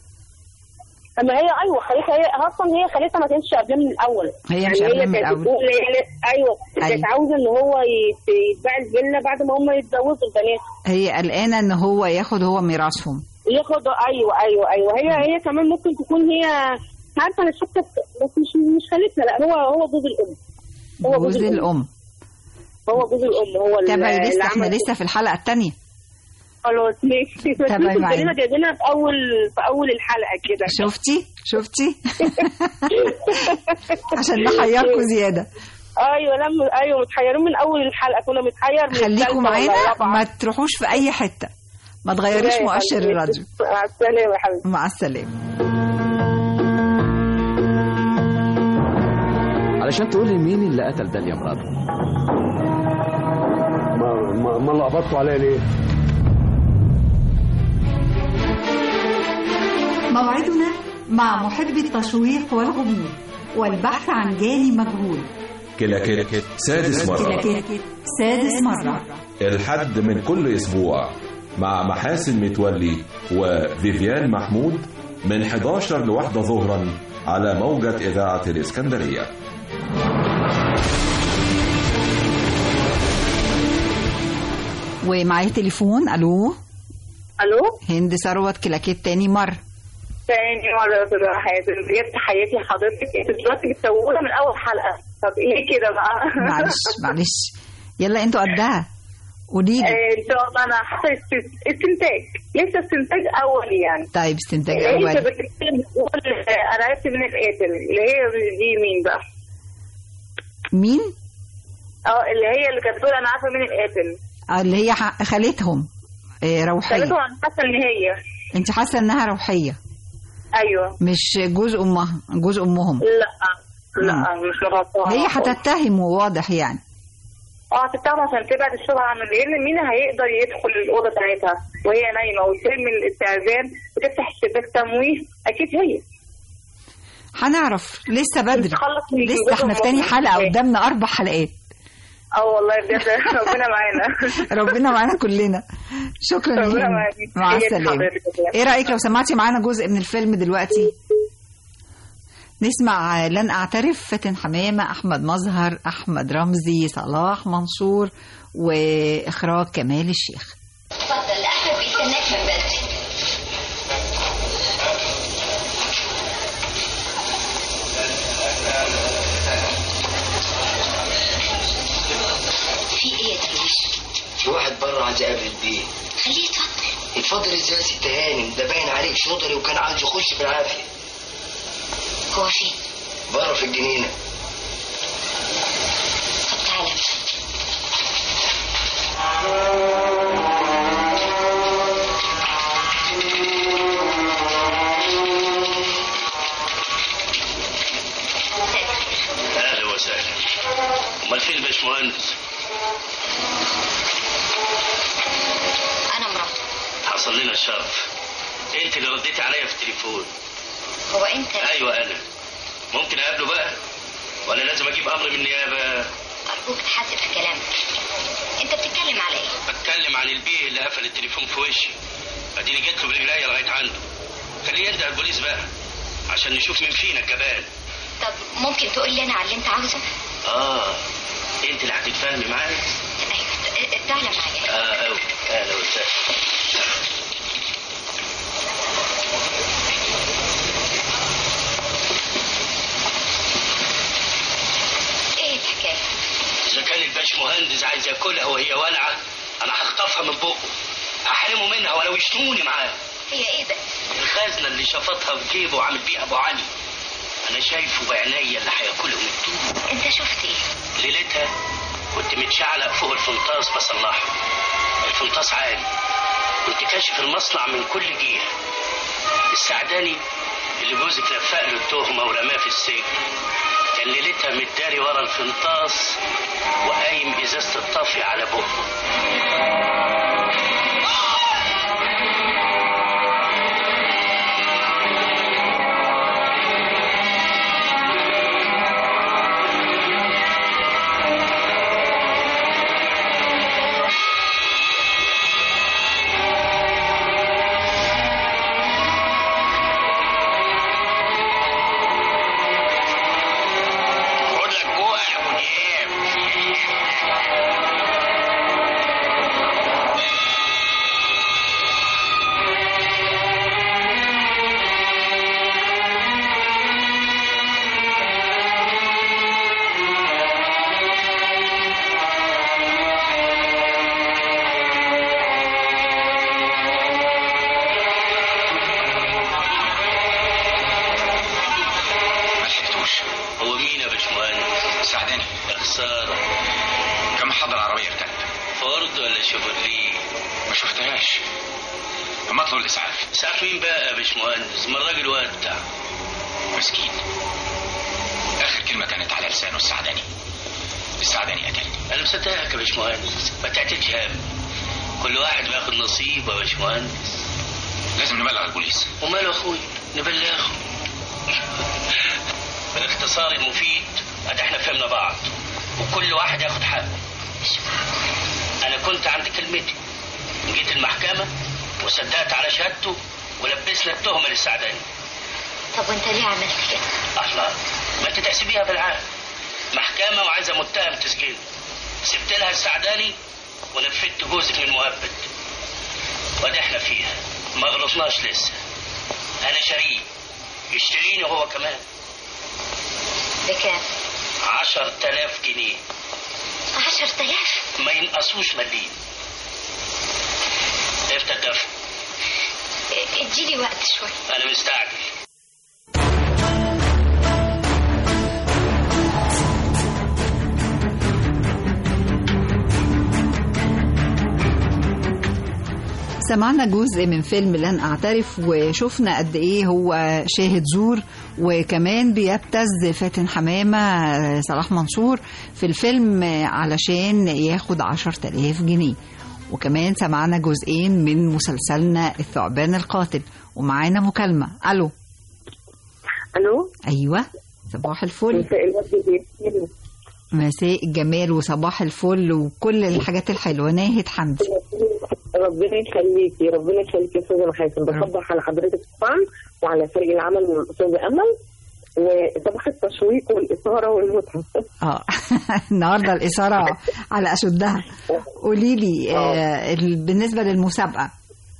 اما هي ايوه خالتها هي اصلا هي خالتها ما كانتش قبلها من الاول هي يعني مش قبلها من كانت الأول. بتقول هي ايوه كانت أيوة. عاوزه ان هو يت- يتباع الفيلا بعد ما هم يتجوزوا البنات هي قلقانة ان هو ياخد هو ميراثهم ياخد ايوه ايوه ايوه هي هي كمان ممكن تكون هي عارفه انا شفت بس مش مش خالتها لا هو هو جوز الام هو جوز الام هو جوز الام هو اللي- تابعي اللي لسه احنا عمل لسه في الحلقة التانية خلاص ماشي بس تابعي انتوا معانا. كلنا جايبينها في اول في اول الحلقه كده شفتي شفتي عشان نحيركم زيادة ايوه لما ايوه متحيرين من اول الحلقه كنا متحير من الثالثة خليكم ولا معانا الرابعة. ما تروحوش في اي حتة ما تغيريش لا يا مؤشر حبيبتي. الراديو مع السلامه يا حبيبتي مع السلامة علشان تقولي مين اللي قتل داليا مراته ما ما, ما لخبطتوا عليا ليه؟ موعدنا مع محب التشويق والغموض والبحث عن جاني مجهول كلاكيت سادس مرة كلاكيت سادس مرة الحد من كل أسبوع مع محاسن متولي وفيفيان محمود من 11 لواحدة ظهرا على موجة إذاعة الإسكندرية ومعايا تليفون الو الو هند ثروت كلاكيت تاني مرة تاني مرة يا أستاذة حياتي بجد تحياتي لحضرتك انتوا دلوقتي بتسوونا من أول حلقة طب إيه كده بقى؟ معلش معلش يلا انتوا قدها قولي لي آه، إن شاء الله أنا حاسة است- استنتاج لسه استنتاج أولي يعني طيب استنتاج اللي هي اول كانت بتتكلم بتقول آه، أنا عرفت مين القاتل اللي هي دي مين بقى؟ مين اه اللي هي اللي كانت بتقول أنا عارفة مين القاتل آه، اللي هي ح- خالتهم آه، روحية خليته أنا حاسة إن هي انت حاسة انها روحية أيوه مش جوز امها جوز امهم لا لا مش غلطانة هي هتتهمه واضح يعني اه هتتهم عشان تبعد الشبهه عن لان مين هيقدر يدخل الاوضه بتاعتها وهي نايمه وترمي الاستعذاب وتفتح الشباك تمويه اكيد هي هنعرف لسه بدري نتخلص من لسه احنا في تاني حلقة قدامنا اربع حلقات اه والله بجد ربنا معانا ربنا معانا كلنا شكرا ربنا ليك معاك. مع هي السلامة حضرتك. ايه رأيك لو سمعتي معانا جزء من الفيلم دلوقتي نسمع لن أعترف فاتن حمامة أحمد مظهر أحمد رمزي صلاح منصور وإخراج كمال الشيخ اتفضل احمد بيستناك من بدري في ايه يا درويش في واحد بره عايز يقابل البيت خليه يتفضل اتفضل ازاي يا ست هانم ده باين عليك شطري وكان عايز يخش بالعافيه هو فين بره في الجنينه طب تعالى اهلا وسهلا امال فين الباشمهندس انا مراته حصل لنا الشرف انت اللي رديتي عليا في التليفون هو انت ايوه انا ممكن اقابله بقى ولا لازم اجيب امر من النيابه ارجوك تحاسب في كلامك انت بتتكلم على ايه بتكلم عن البيه اللي قفل التليفون في وشي اديني جيت له برجليا لغايه عنده خليه ينده البوليس بقى عشان نشوف مين فينا الجبان طب ممكن تقول لي انا على اللي انت عاوزه اه انت اللي هتتفاهمي معايا ايوه تعالى معايا اه أوي. اهلا وسهلا ايه الحكايه اذا كان الباشمهندس عايز ياكلها وهي والعه انا هخطفها من بقه احرمه منها ولو يشتموني معاه هي ايه ده الخزنه اللي شفطها في جيبه وعامل بيها ابو علي انا شايفه بعينيا اللي هياكلهم الدود انت شفت ايه ليلتها كنت متشعلق فوق الفنطاس بصلحه الفنطاس عالي كنت كاشف المصنع من كل جهه السعداني اللي جوزك لفق له التهمه ورماه في السجن كان ليلتها متداري ورا الفنطاس وقايم ازازه الطافي على بقه خد لك جوع يا ابو نياب ما لحقتوش هو مين يا باشمهندس؟ ساعدني يا خساره كم محضر عربيه بتاعتك فورد ولا شيفرليه؟ ما شفتهاش اما اطلب الاسعاف اسعاف مين بقى يا باشمهندس؟ ما الراجل ودع مسكين اخر كلمه كانت على لسانه السعداني السعداني قتلني انا مصدقك يا باشمهندس ما تعتلش هم كل واحد بياخد نصيبه يا باشمهندس لازم نبلغ البوليس وماله يا اخوي نبلغه بالاختصار المفيد ادي احنا فهمنا بعض وكل واحد ياخد حقه انا كنت عند كلمتي جيت المحكمه وصدقت على شهادته ولبسنا التهمه للسعداني طب وانت ليه عملت كده الله ما انت تحسبيها بالعقل محكمه وعايزه متهم تسجيل سبت لها السعداني ونفدت جوزك من مؤبد وادي احنا فيها ما غلطناش لسه انا شريك يشتريني هو كمان بكام عشر تلاف جنيه عشر تلاف ما ينقصوش مليم امتى الدفع اديلي وقت شوي انا مستعجل سمعنا جزء من فيلم لن أعترف وشفنا قد إيه هو شاهد زور وكمان بيبتز فاتن حمامة صلاح منصور في الفيلم علشان ياخد عشر تلاف جنيه وكمان سمعنا جزئين من مسلسلنا الثعبان القاتل ومعانا مكالمة ألو الو أيوة صباح الفل مساء الورد بيبتسم. مساء الجمال وصباح الفل وكل الحاجات الحلوة ناهد حمدي ربنا يخليكي ربنا يخليكي يا استاذه محاسن بصبح على حضرتك طبعا وعلى فريق العمل من الاستاذه امل وطبخ التشويق والاثاره والمتعه اه النهارده الاثاره على اشدها قولي لي آه ال- بالنسبه للمسابقه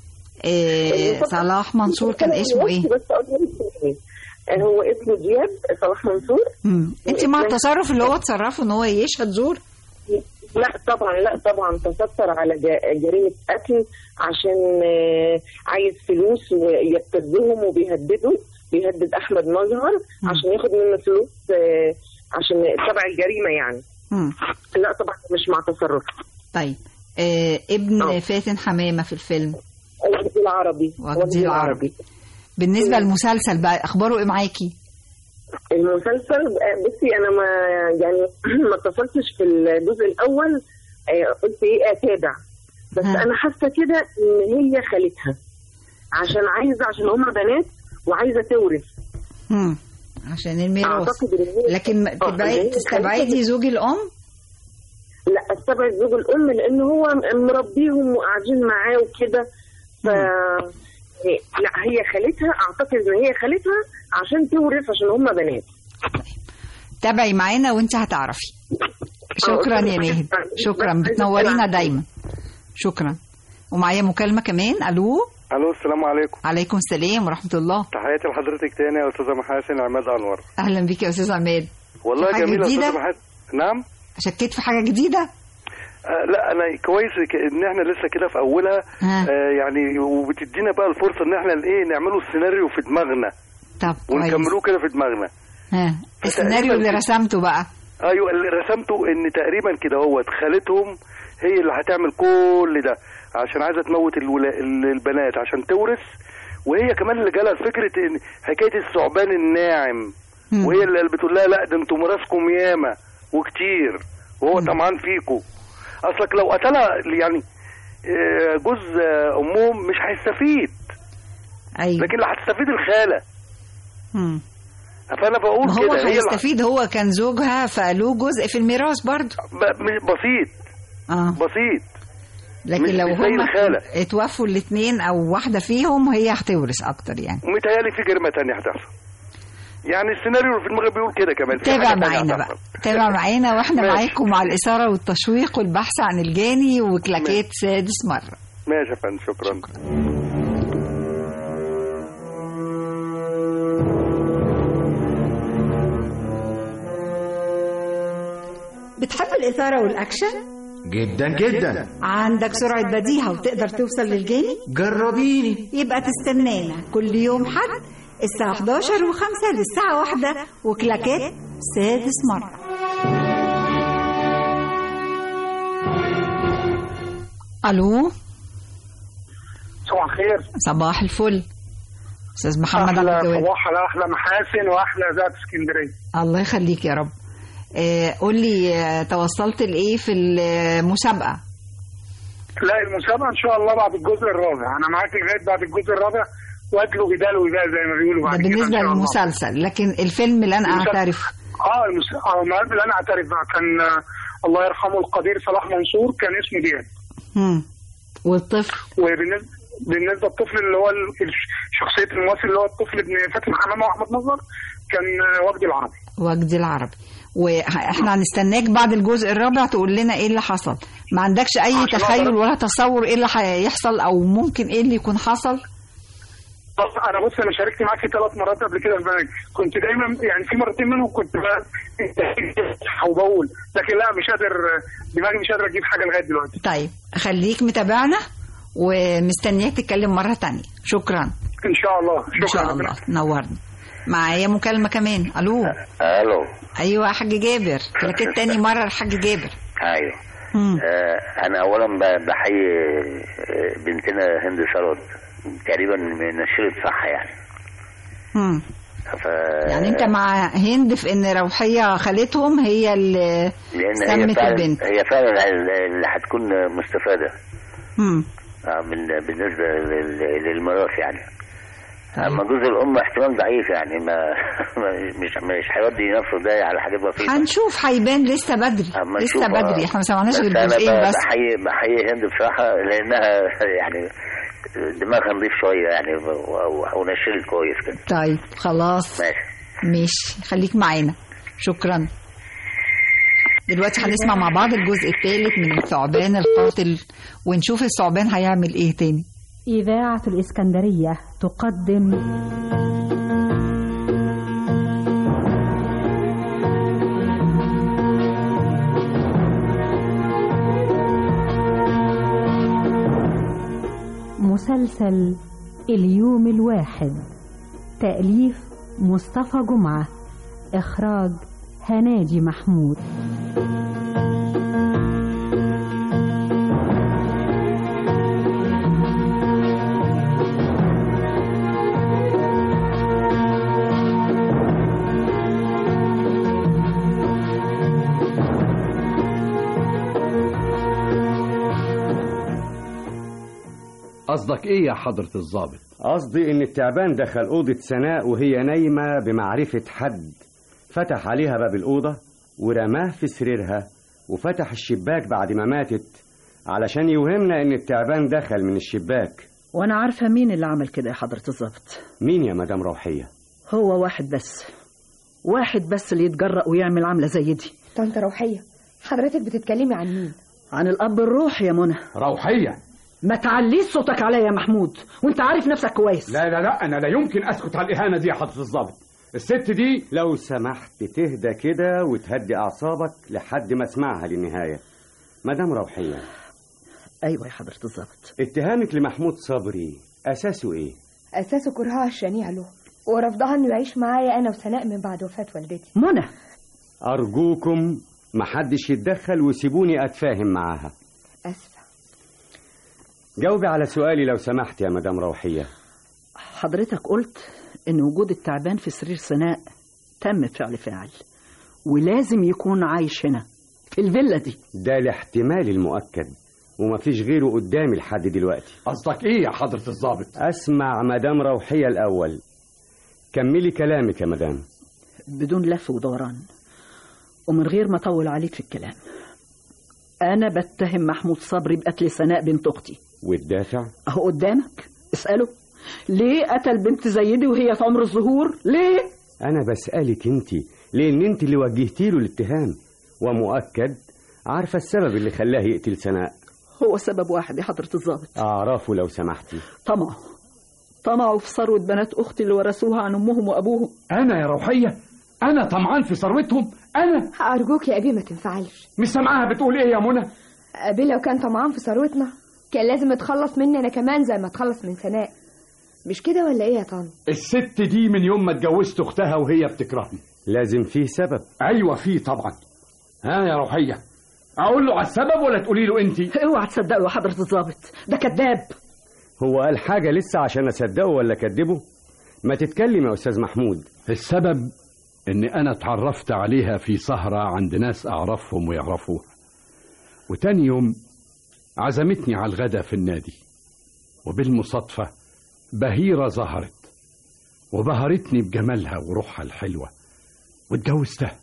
آه صلاح منصور كان اسمه ايه؟ بس أقول لك اسمه إيه. آه، هو اسمه دياب صلاح منصور انت مع التصرف اللي هو تصرفه ان هو يشهد زور؟ لا طبعا لا طبعا تستر على جا- جريمه قتل عشان آه، عايز فلوس ويبتزهم وبيهدده بيهدد احمد مظهر عشان ياخد منه فلوس آه، عشان تبع الجريمه يعني مم. لا طبعا مش مع تصرف طيب آه ابن فاتن حمامه في الفيلم وجدي العربي وجدي العربي بالنسبه للمسلسل بقى اخباره ايه معاكي؟ المسلسل آه، بصي انا ما يعني ما اتصلتش في الجزء الاول آه، قلت ايه اتابع بس انا حاسه كده ان هي خالتها عشان عايزه عشان هما بنات وعايزه تورث مم. عشان الميراث أعتقد إن هي- لكن آه، تبعي إن هي تستبعدي خالتها. زوج الام؟ لا استبعد زوج الام لان هو مربيهم وقاعدين معاه وكده ف لا هي خالتها اعتقد ان هي خالتها عشان تورث عشان هما بنات تابعي معانا وانت هتعرفي شكرا يا ناهد شكرا بتنورينا دايما شكرا ومعايا مكالمه كمان الو الو السلام عليكم عليكم السلام ورحمه الله تحياتي لحضرتك تاني يا استاذه محاسن عماد انور اهلا بيك يا استاذ عماد والله في حاجة جميله يا جديدة؟ استاذه محاسن نعم شكيت في حاجه جديده آه لا انا كويس ك- ان احنا لسه كده في اولها ها. آه يعني وبتدينا بقى الفرصه ان احنا ايه نعمله السيناريو في دماغنا طب كويس ونكملوه كده في دماغنا ها السيناريو اللي رسمته بقى ايوه اللي رسمته ان تقريبا كده هو خالتهم هي اللي هتعمل كل ده عشان عايزه تموت الولا... ال- البنات عشان تورث وهي كمان اللي جالها فكره ان حكايه الثعبان الناعم مم. وهي اللي بتقول لها لا ده انتوا ميراثكم ياما وكتير وهو طمعان فيكم اصلك لو قتلها يعني آه، جوز آه، امهم مش هيستفيد ايوه لكن اللي هتستفيد الخاله مم. فانا بقول ما كده هو هي اللي هيستفيد هو كان زوجها فله جزء في الميراث برضه ب- مش بسيط اه بسيط لكن مش- لو مش زي هم الخالة. اتوفوا الاثنين او واحده فيهم هي هتورث اكتر يعني متهيألي في جريمة تانية هتحصل يعني السيناريو اللي في دماغي بيقول كده كمان في تابع حاجة تانية معانا هتحصل. بقى تابع معانا واحنا ماشي. معاكم مع الاثاره والتشويق والبحث عن الجاني وكلاكيت سادس مره ماشي يا فندم شكرا, شكرا. بتحب الاثاره والاكشن جدا جدا عندك سرعه بديهه وتقدر توصل للجاني جربيني يبقى تستنانا كل يوم حد الساعة 11 و5 للساعة واحدة وكلاكات سادس مرة ألو صباح الخير صباح الفل أستاذ محمد عبد احلى الجواد صباح على احلى محاسن واحلى ذات اسكندريه الله يخليك يا رب آه، قول لي آه، توصلت لإيه في المسابقة لا المسابقه ان شاء الله بعد الجزء الرابع انا معاك لغايه بعد الجزء الرابع واكله بدال وباء زي ما بيقولوا ده بعد كده إن بالنسبة شاء الله. للمسلسل لكن الفيلم لن المسلسل- أعترف اه المس... اه ما قبل انا اعترف بقى كان آه، الله يرحمه القدير صلاح منصور كان اسمه دياب مم. والطفل وبالنسبه بالنسبه للطفل اللي هو ال- الش- شخصيه الممثل اللي هو الطفل ابن فاتن حمامه واحمد نظر كان آه، وجدي العربي وجدي العربي واحنا هنستناك بعد الجزء الرابع تقول لنا ايه اللي حصل ما عندكش اي عشان تخيل أقدر- ولا تصور ايه اللي هيحصل او ممكن ايه اللي يكون حصل بص انا بص انا شاركت معاكي ثلاث مرات قبل كده في برنامج كنت دايما يعني في مرتين منهم كنت بقى وبقول لكن لا مش قادر دماغي مش قادر اجيب حاجه لغايه دلوقتي طيب خليك متابعنا ومستنياك تتكلم مرة تانية شكرا ان شاء الله ان شاء الله نورنا معايا مكالمة كمان الو الو ايوه يا حاج جابر كلاكيت تاني مرة الحاج جابر ايوه مم. آه انا اولا ب- بحيي آه، بنتنا هند ثروت تقريبا نشرت صح يعني مم. ف يعني انت مع هند في ان روحية خالتهم هي اللي لان هي سمت فعلا البنت هي فعلا اللي هتكون مستفاده مم. آه، من بالنسبه لل- للميراث يعني اما جزء الام احتمال ضعيف يعني ما ما- مش مش هيودي نفسه ده على حاجات بسيطه هنشوف هيبان لسه بدري أما لسه نشوف، آه. بدري احنا ما سمعناش بس غير انا جزئين ب- بس بحيي بحيي هند بصراحه لانها يعني دماغها نضيف شويه يعني و- و- ونشرت كويس كده طيب خلاص ماشي ماشي خليك معانا شكرا دلوقتي هنسمع مع بعض الجزء الثالث من الثعبان القاتل ونشوف الثعبان هيعمل ايه تاني إذاعة الإسكندرية تقدم مسلسل اليوم الواحد تأليف مصطفى جمعة إخراج هناجي محمود قصدك ايه يا حضرة الضابط قصدي ان التعبان دخل اوضة سناء وهي نايمة بمعرفة حد فتح عليها باب الأوضة ورماه في سريرها وفتح الشباك بعد ما ماتت علشان يوهمنا ان التعبان دخل من الشباك وانا عارفة مين اللي عمل كده يا حضرة الضابط مين يا مدام روحية هو واحد بس واحد بس اللي يتجرأ ويعمل عملة زي دي طنط روحية حضرتك بتتكلمي عن مين عن الأب الروح يا منى روحية ما تعليش صوتك عليا يا محمود وانت عارف نفسك كويس لا لا لا انا لا يمكن اسكت على الاهانة دي يا حضرة الضابط الست دي لو سمحت تهدى كده وتهدي اعصابك لحد ما اسمعها للنهاية مدام روحية ايوه يا حضرة الضابط اتهامك لمحمود صبري اساسه ايه أساسه كرهها الشنيع له ورفضها إنه يعيش معايا أنا وسناء من بعد وفاة والدتي منى ارجوكم محدش يتدخل وسيبوني اتفاهم معاها أسفة جاوبي على سؤالي لو سمحت يا مدام روحية حضرتك قلت ان وجود التعبان في سرير سناء تم فعل فاعل ولازم يكون عايش هنا في الفيلا دي ده الاحتمال المؤكد ومفيش غيره قدامي لحد دلوقتي قصدك ايه يا حضرة الضابط اسمع مدام روحية الاول كملي كلامك يا مدام بدون لف ودوران ومن غير ما اطول عليك في الكلام انا بتهم محمود صبري بقتل سناء بنت اختي والدافع اهو قدامك اساله ليه قتل بنت زيدي وهي في عمر الظهور ليه انا بسألك انت لان انت اللي وجهتي له الاتهام ومؤكد عارفة السبب اللي خلاه يقتل سناء هو سبب واحد يا حضرة الضابط اعرفه لو سمحتي طمع طمعوا في ثروة بنات أختي اللي ورثوها عن أمهم وأبوهم انا يا روحية انا طمعان في ثروتهم انا أرجوك يا أبي ما تنفعلش مش سامعاها بتقول ايه يا منى أبي لو كان طمعان في ثروتنا كان لازم يتخلص مني أنا كمان زي ما اتخلص من سناء مش كده ولا إيه يا طن الست دي من يوم ما اتجوزت اختها وهي بتكرهني لازم فيه سبب ايوه فيه طبعا ها يا روحية اقول له على السبب ولا تقولي له انت اوعى تصدقوا يا حضرة الضابط ده كذاب هو قال حاجة لسه عشان أصدقه ولا أكدبه؟ ما تتكلم يا أستاذ محمود السبب إني أنا اتعرفت عليها في سهرة عند ناس أعرفهم ويعرفوها وتاني يوم عزمتني على الغدا في النادي وبالمصادفة بهيرة ظهرت وبهرتني بجمالها وروحها الحلوة واتجوزتها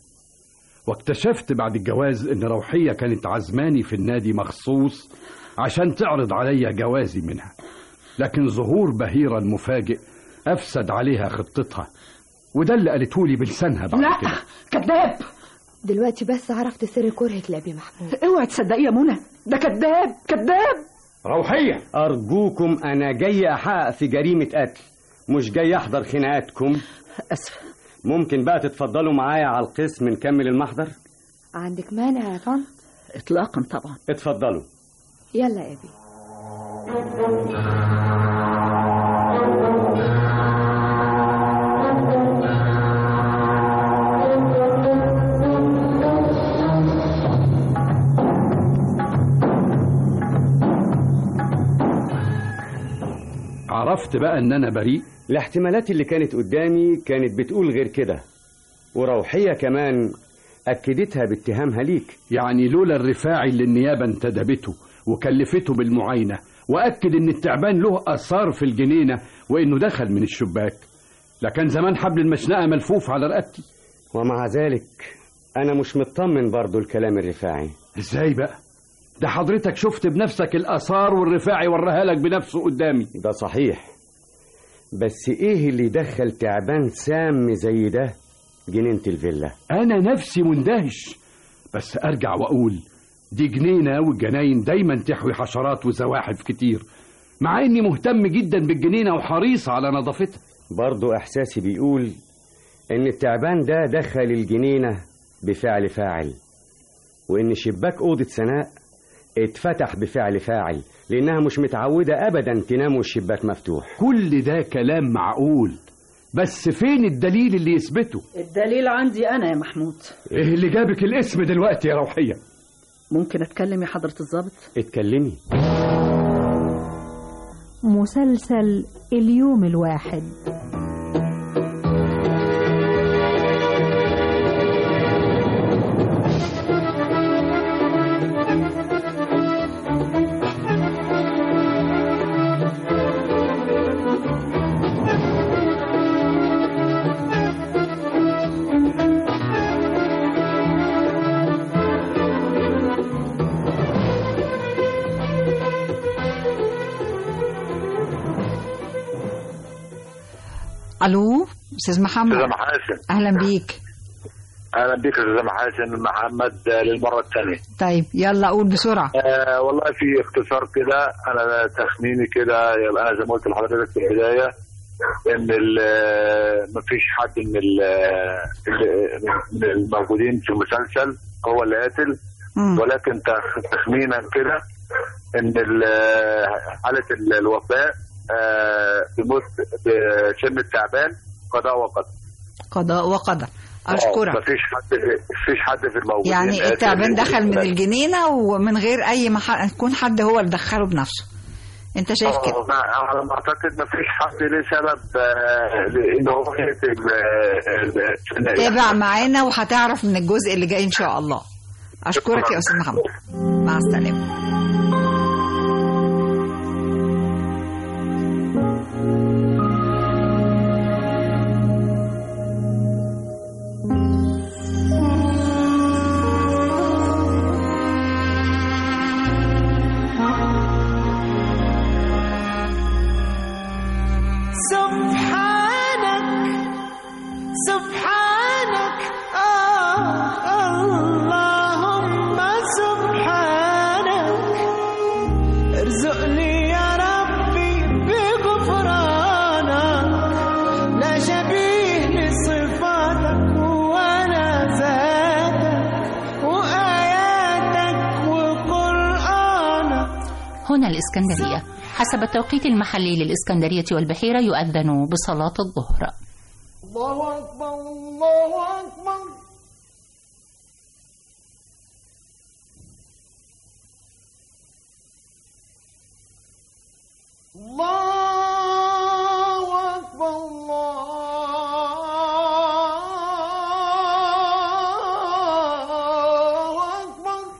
واكتشفت بعد الجواز إن روحية كانت عزماني في النادي مخصوص عشان تعرض عليا جوازي منها لكن ظهور بهيرة المفاجئ أفسد عليها خطتها وده اللي قالته لي بلسانها بعد لا كده كذاب دلوقتي بس عرفت سر كرهك لأبي محمود اوعى تصدقي يا منى ده كذاب كذاب روحية أرجوكم أنا جاي أحقق في جريمة قتل مش جاي أحضر خناقاتكم أسف ممكن بقى تتفضلوا معايا على القسم نكمل المحضر عندك مانع يا طن إطلاقا طبعا اتفضلوا يلا يا أبي عرفت بقى إن أنا بريء الاحتمالات اللي كانت قدامي كانت بتقول غير كده وروحية كمان أكدتها باتهامها ليك يعني لولا الرفاعي اللي النيابة انتدبته وكلفته بالمعاينة وأكد إن التعبان له آثار في الجنينة وإنه دخل من الشباك لكن زمان حبل المشنقة ملفوف على رقبتي ومع ذلك أنا مش مطمن برضو الكلام الرفاعي إزاي بقى؟ ده حضرتك شفت بنفسك الآثار والرفاعي وراها لك بنفسه قدامي ده صحيح بس إيه اللي دخل تعبان سام زي ده جنينة الفيلا أنا نفسي مندهش بس أرجع وأقول دي جنينة والجناين دايما تحوي حشرات وزواحف كتير مع إني مهتم جدا بالجنينة وحريص على نظافتها برضو إحساسي بيقول إن التعبان ده دخل الجنينة بفعل فاعل وإن شباك أوضة سناء اتفتح بفعل فاعل لأنها مش متعودة أبدا تنام والشباك مفتوح كل ده كلام معقول بس فين الدليل اللي يثبته الدليل عندي أنا يا محمود إيه اللي جابك الاسم دلوقتي يا روحية ممكن أتكلم يا حضرة الضابط اتكلمي مسلسل اليوم الواحد الو استاذ محمد استاذ محاسن اهلا بيك اهلا بك يا استاذ محاسن محمد آه، للمره الثانيه طيب يلا قول بسرعه آه والله في اختصار كده انا تخميني كده يبقى انا زي ما قلت لحضرتك في البدايه ان ال- مفيش حد من ال- ال- من الموجودين في المسلسل هو اللي قاتل ولكن تخ- تخمينا كده ان ال- حاله ال- الوفاه آه، بموت بسم التعبان قضاء وقدر قضاء وقدر اشكرك مفيش حد مفيش حد في الموجودين يعني قاتل. التعبان دخل من الجنينه ومن غير اي مح... يكون حد هو اللي دخله بنفسه انت شايف كده آه، على ما اعتقد مفيش حد ليه سبب آه، لان هو يقتل آه، ال- تابع معانا وهتعرف من الجزء اللي جاي ان شاء الله اشكرك يا استاذ محمد مع السلامه سبحانك سبحانك آه اللهم سبحانك ارزقني يا ربي بغفرانك لا شبيه لصفاتك ولا ذاتك وآياتك وقرآنك هنا الإسكندرية حسب التوقيت المحلي للإسكندرية والبحيرة يؤذن بصلاة الظهر الله أكبر الله أكبر الله أكبر الله أكبر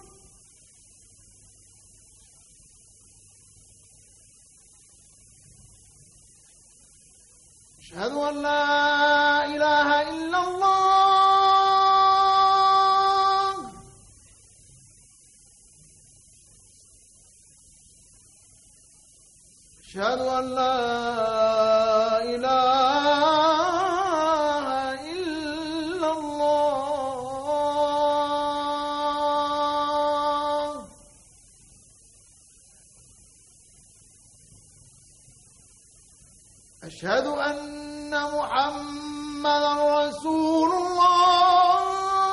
أشهد أن لا إله إلا الله أشهد أن لا إله إلا الله أشهد أن محمدا رسول الله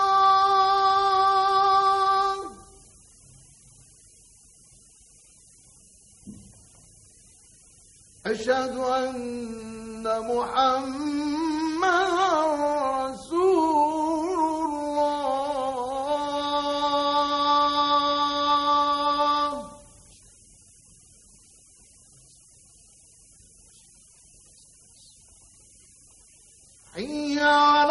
أشهد أن محمدا رسول الله حي على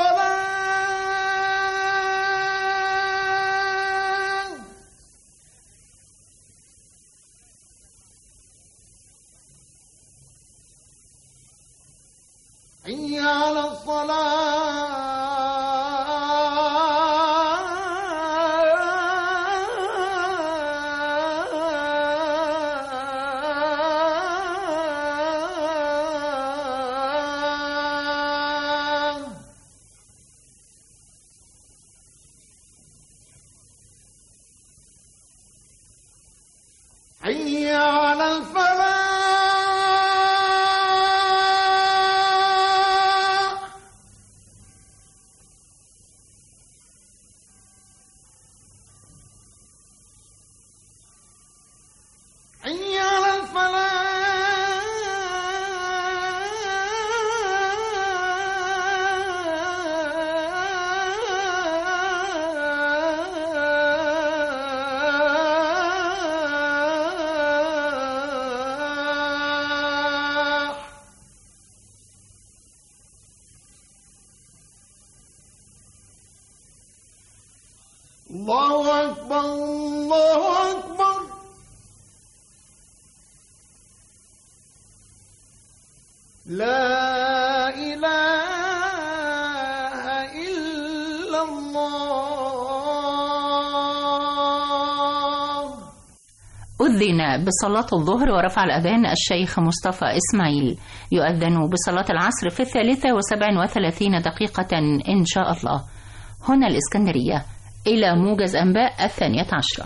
الصلاة حي على الصلاة لا إله إلا الله أذن بصلاة الظهر ورفع الأذان الشيخ مصطفى إسماعيل يؤذن بصلاة العصر في الثالثة وسبع وثلاثين دقيقة إن شاء الله هنا الإسكندرية إلى موجز أنباء الثانية عشرة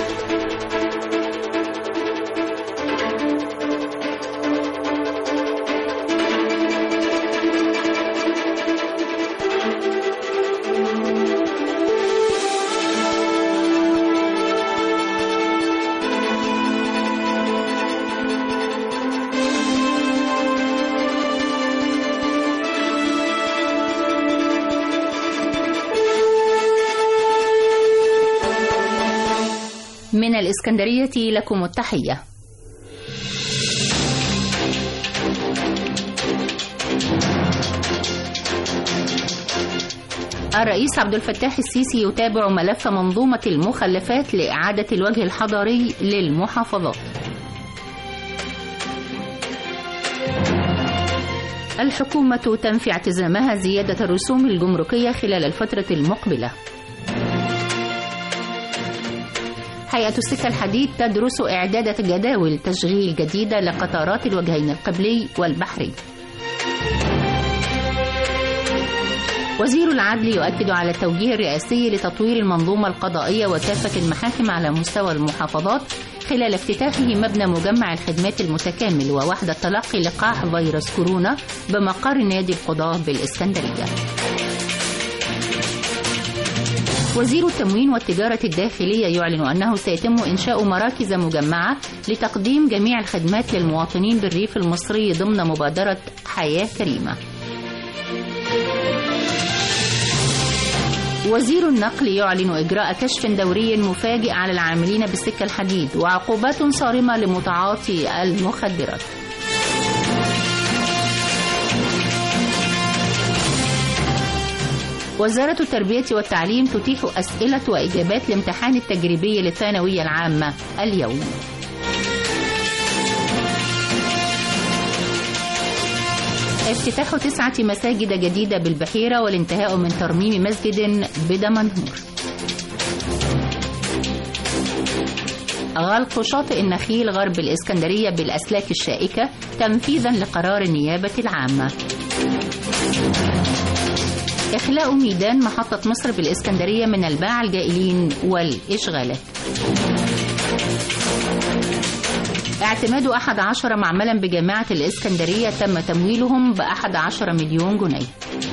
من الإسكندرية لكم التحية الرئيس عبد الفتاح السيسي يتابع ملف منظومة المخلفات لإعادة الوجه الحضاري للمحافظات الحكومة تنفي اعتزامها زيادة الرسوم الجمركية خلال الفترة المقبلة هيئة السكة الحديد تدرس إعداد جداول تشغيل جديدة لقطارات الوجهين القبلي والبحري وزير العدل يؤكد على التوجيه الرئاسي لتطوير المنظومة القضائية وكافة المحاكم على مستوى المحافظات خلال افتتاحه مبنى مجمع الخدمات المتكامل ووحدة تلقي لقاح فيروس كورونا بمقر نادي القضاة بالإسكندرية وزير التموين والتجارة الداخلية يعلن أنه سيتم إنشاء مراكز مجمعة لتقديم جميع الخدمات للمواطنين بالريف المصري ضمن مبادرة حياة كريمة وزير النقل يعلن إجراء كشف دوري مفاجئ على العاملين بالسكة الحديد وعقوبات صارمة لمتعاطي المخدرات وزارة التربية والتعليم تتيح أسئلة وإجابات الامتحان التجريبي للثانوية العامة اليوم افتتاح تسعة مساجد جديدة بالبحيرة والانتهاء من ترميم مسجد بدمنهور غلق شاطئ النخيل غرب الإسكندرية بالأسلاك الشائكة تنفيذا لقرار النيابة العامة إخلاء ميدان محطة مصر بالإسكندرية من الباعة الجائلين والإشغالات اعتماد أحد عشر معملا بجامعة الإسكندرية تم تمويلهم بأحد عشر مليون جنيه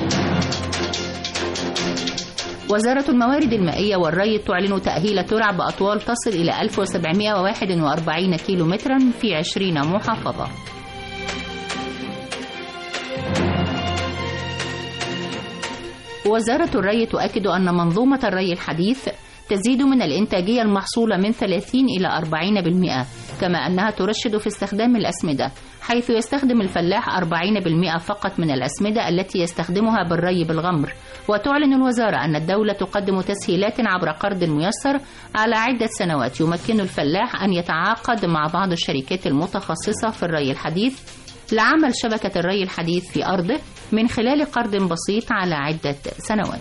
وزارة الموارد المائية والري تعلن تأهيل ترع بأطوال تصل إلى 1741 كيلومترا في 20 محافظة وزارة الري تؤكد أن منظومة الري الحديث تزيد من الإنتاجية المحصولة من 30 إلى 40% كما أنها ترشد في استخدام الأسمدة حيث يستخدم الفلاح 40% فقط من الأسمدة التي يستخدمها بالري بالغمر وتعلن الوزارة أن الدولة تقدم تسهيلات عبر قرض ميسر على عدة سنوات يمكن الفلاح أن يتعاقد مع بعض الشركات المتخصصة في الري الحديث لعمل شبكة الري الحديث في أرضه من خلال قرض بسيط على عدة سنوات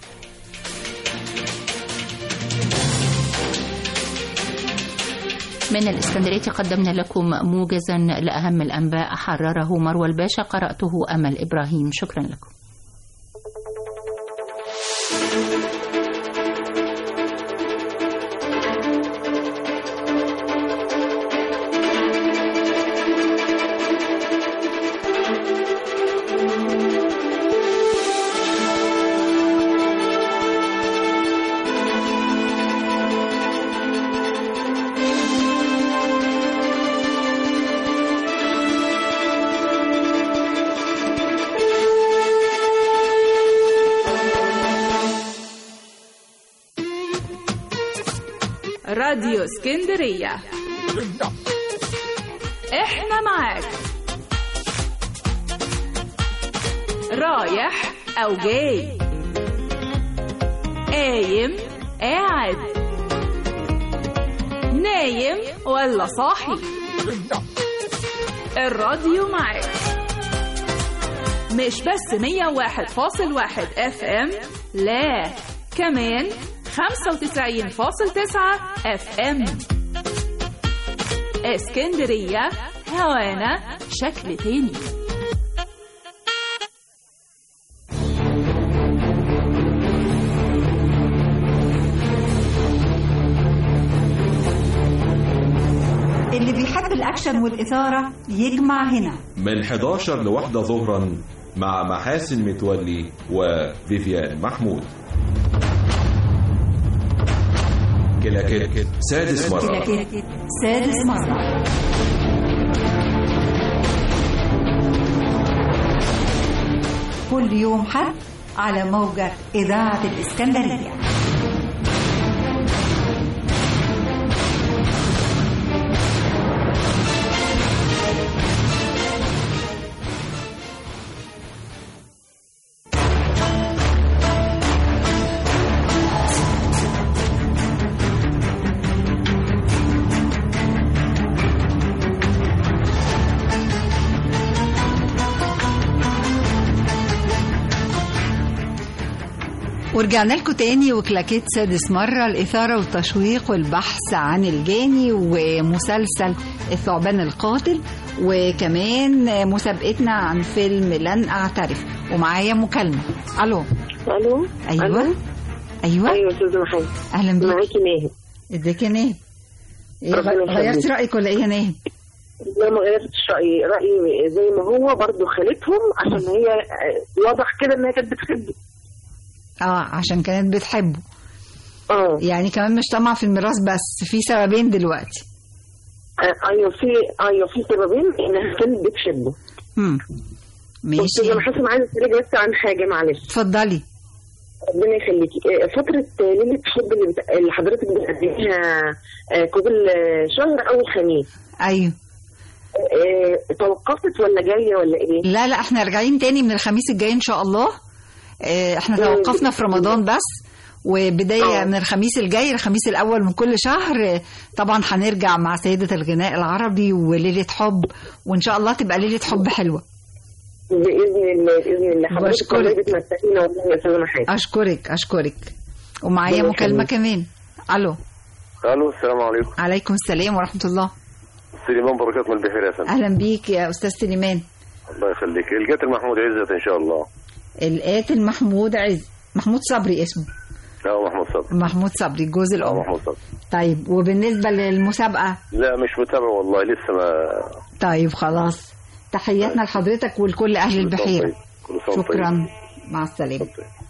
من الإسكندرية قدمنا لكم موجزا لأهم الأنباء حرره مروى الباشا قرأته أمل إبراهيم شكرا لكم راديو اسكندرية احنا معاك رايح او جاي قايم قاعد نايم ولا صاحي الراديو معاك مش بس 101.1 اف ام لا كمان 95.9 اف ام اسكندرية هوانا شكل تاني اللي بيحب الأكشن والإثارة يجمع هنا من 11 لواحدة ظهرا مع محاسن متولي وفيفيان محمود كلاكيت سادس مرة كلاكيت سادس مرة كل يوم حد على موجة إذاعة الإسكندرية ورجعنا لكم تاني وكلاكيت سادس مرة الإثارة والتشويق والبحث عن الجاني ومسلسل الثعبان القاتل وكمان مسابقتنا عن فيلم لن أعترف ومعايا مكالمة ألو الو أيوة ألو؟ أيوة ايوه استاذ محمد أهلا بيك معاكي ناهد ازيك يا ناهد إيه ربنا غ- غيرت يخليك. رأيك ولا إيه يا ناهد؟ لا ما غيرتش رايي رايي زي ما هو برضو خالتهم عشان هي آه، واضح كده انها كانت بتحبه اه عشان كانت بتحبه اه يعني كمان مش طمع في الميراث بس في سببين دلوقتي آه، ايوه في ايوه في سببين انها كانت بتحبه امم ماشي استاذ محمد عايزه اسالك بس عن حاجه معلش اتفضلي ربنا يخليكي آه، فترة آه، ليلة الحب اللي, بت... اللي حضرتك بتقدميها آه، كل آه، شهر أول خميس ايوه آه، توقفت ولا جاية ولا إيه؟ لا لا احنا راجعين تاني من الخميس الجاي ان شاء الله اه، احنا توقفنا في رمضان بس وبداية من الخميس الجاي الخميس الأول من كل شهر اه، طبعا هنرجع مع سيدة الغناء العربي وليلة حب وإن شاء الله تبقى ليلة حب حلوة بإذن الله بإذن الله حضرتك بشكرك. والله بتمسكينا والله يا أستاذة محمد أشكرك أشكرك ومعايا ربنا مكالمة يخليك. كمان ألو الو السلام عليكم عليكم السلام ورحمة الله سليمان بركات من البحير يا فندم أهلا بيك يا أستاذ سليمان الله يخليك القاتل محمود عزت ان شاء الله القاتل محمود عز محمود صبري اسمه اه محمود صبري محمود صبري جوز اه الأم محمود صبري طيب وبالنسبة للمسابقة لا مش متابع والله لسه ما طيب خلاص تحياتنا لحضرتك ولكل أهل البحيرة كل سنة وأنت طيب. شكرا مع السلامة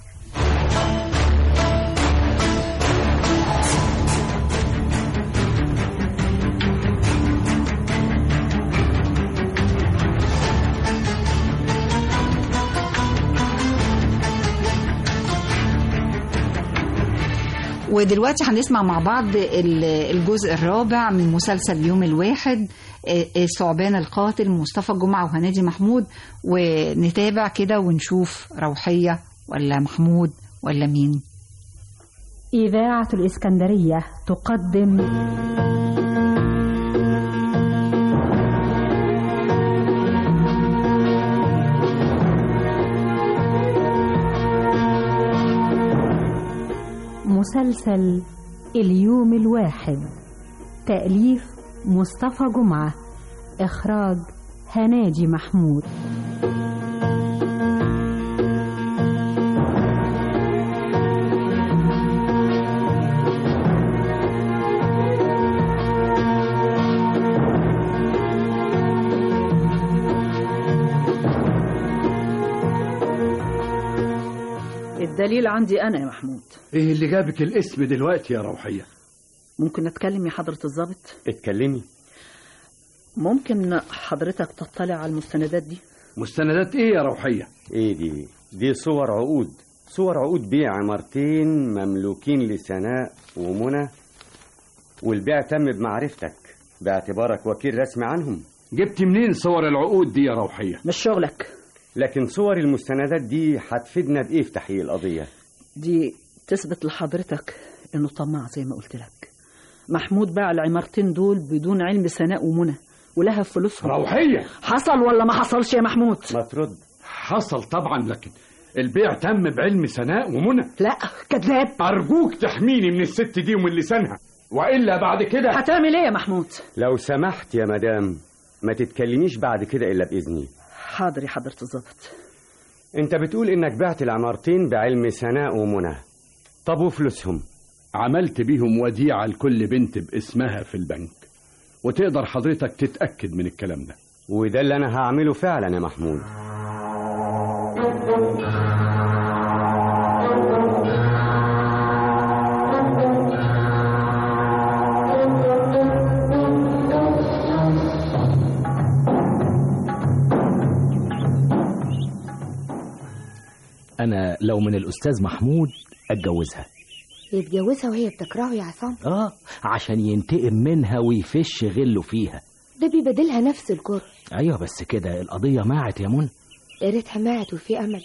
ودلوقتي هنسمع مع بعض ال- الجزء الرابع من مسلسل يوم الواحد آه، آه، ثعبان القاتل مصطفى جمعة وهنادي محمود ونتابع كده ونشوف روحية ولا محمود ولا مين إذاعة الإسكندرية تقدم مسلسل اليوم الواحد تأليف مصطفى جمعة إخراج هناجي محمود الدليل عندي أنا يا محمود ايه اللي جابك الاسم دلوقتي يا روحية ممكن أتكلم يا حضرة الضابط اتكلمي ممكن حضرتك تطلع على المستندات دي مستندات ايه يا روحية ايه دي دي صور عقود صور عقود بيع عمارتين مملوكين لسناء ومنى والبيع تم بمعرفتك باعتبارك وكيل رسمي عنهم جبت منين صور العقود دي يا روحية مش شغلك لكن صور المستندات دي هتفيدنا بايه في تحقيق القضيه دي تثبت لحضرتك انه طماع زي ما قلت لك محمود باع العمارتين دول بدون علم سناء ومنى ولها فلوسهم روحية حصل ولا ما حصلش يا محمود ما ترد حصل طبعا لكن البيع تم بعلم سناء ومنى لا كذاب ارجوك تحميني من الست دي ومن لسانها والا بعد كده هتعمل ايه يا محمود لو سمحت يا مدام ما تتكلميش بعد كده الا باذني حاضر يا حضره الظابط انت بتقول انك بعت العمارتين بعلم سناء ومنى طب وفلوسهم عملت بيهم وديعة لكل بنت باسمها في البنك وتقدر حضرتك تتأكد من الكلام ده وده اللي انا هعمله فعلا يا محمود انا لو من الاستاذ محمود اتجوزها يتجوزها وهي بتكرهه يا عصام اه عشان ينتقم منها ويفش غله فيها ده بيبادلها نفس الكره ايوه بس كده القضيه ماعت يا منى يا ريت حماعت وفي امل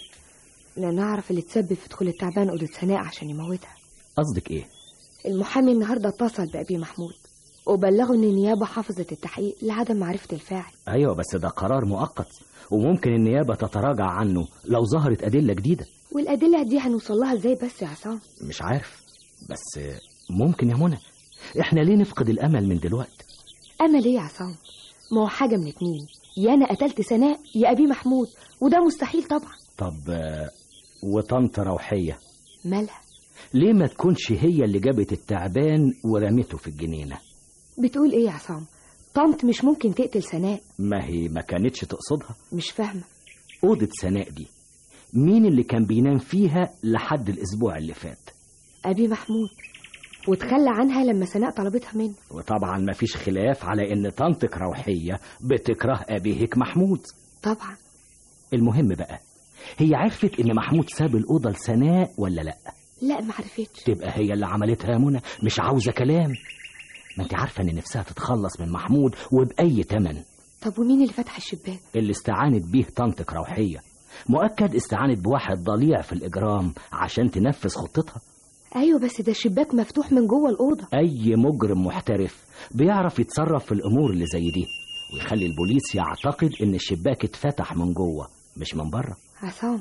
ان نعرف اللي تسبب في دخول التعبان اوضه سناء عشان يموتها قصدك ايه المحامي النهارده اتصل بابي محمود وبلغه ان النيابه حفظت التحقيق لعدم معرفه الفاعل ايوه بس ده قرار مؤقت وممكن النيابه تتراجع عنه لو ظهرت ادله جديده والادله دي هنوصل لها ازاي بس يا عصام مش عارف بس ممكن يا منى احنا ليه نفقد الامل من دلوقتي امل ايه يا عصام ما هو حاجه من اتنين يا انا قتلت سناء يا ابي محمود وده مستحيل طبعا طب آه، وطنط روحيه مالها ليه ما تكونش هي اللي جابت التعبان ورمته في الجنينه بتقول ايه يا عصام طنط مش ممكن تقتل سناء ما هي ما كانتش تقصدها مش فاهمه اوضه سناء دي مين اللي كان بينام فيها لحد الاسبوع اللي فات ابي محمود وتخلى عنها لما سناء طلبتها منه وطبعا ما فيش خلاف على ان طنطك روحيه بتكره ابيهك محمود طبعا المهم بقى هي عرفت ان محمود ساب الاوضه لسناء ولا لا لا ما عرفتش تبقى هي اللي عملتها يا منى مش عاوزه كلام ما انت عارفه ان نفسها تتخلص من محمود وباي تمن طب ومين اللي فتح الشباك اللي استعانت بيه طنطك روحيه مؤكد استعانت بواحد ضليع في الاجرام عشان تنفذ خطتها ايوه بس ده الشباك مفتوح من جوه الاوضه اي مجرم محترف بيعرف يتصرف في الامور اللي زي دي ويخلي البوليس يعتقد ان الشباك اتفتح من جوه مش من بره عصام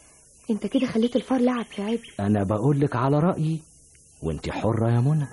انت كده خليت الفار لعب في عيب انا بقول لك على رايي وانت حره يا منى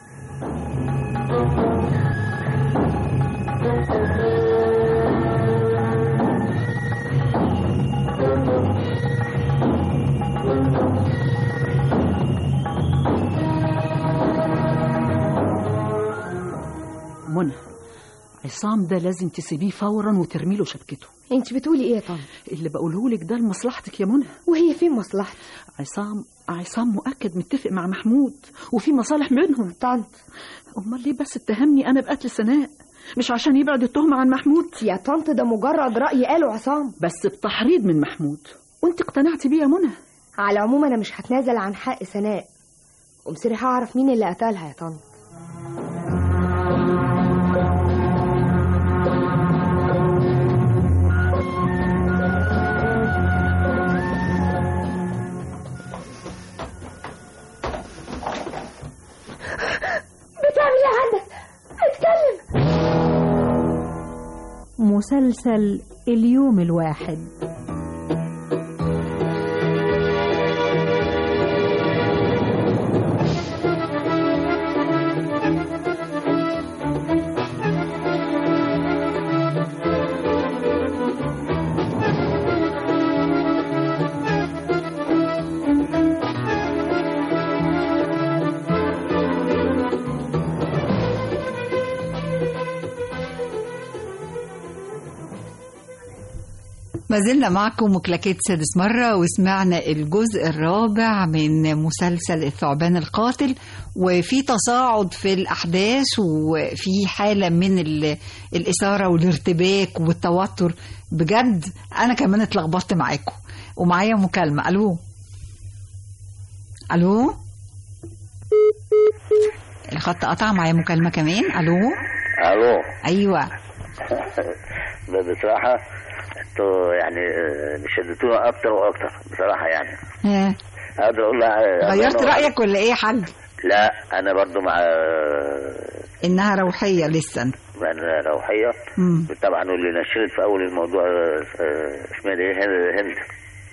منى عصام ده لازم تسيبيه فورا وترمي له شبكته انت بتقولي ايه يا طنط اللي بقوله لك ده لمصلحتك يا منى وهي فين مصلحتي عصام عصام مؤكد متفق مع محمود وفي مصالح بينهم طنط امال ليه بس اتهمني انا بقتل سناء مش عشان يبعد التهمة عن محمود يا طنط ده مجرد رأي قاله عصام بس بتحريض من محمود وانت اقتنعتي بيه يا منى على العموم انا مش هتنازل عن حق سناء ومصيري هعرف مين اللي قتلها يا طنط بتعمل ايه عندك اتكلم مسلسل اليوم الواحد ما زلنا معكم وكلاكيت سادس مرة وسمعنا الجزء الرابع من مسلسل الثعبان القاتل وفي تصاعد في الأحداث وفي حالة من ال- الإثارة والارتباك والتوتر بجد أنا كمان اتلخبطت معاكم ومعايا مكالمة ألو ألو الخط قطع معايا مكالمة كمان ألو الو أيوة ب- بصراحه انتوا يعني آه، شدتونا اكتر واكتر بصراحه يعني ها، اقدر اقول لها غيرت أنا- رأيك ولا إيه يا حاج لا انا برضو مع آه، إنها روحية لسه مع روحيه مم. طبعا واللي نشرت في اول الموضوع آه، آه، اسمها دي هند هند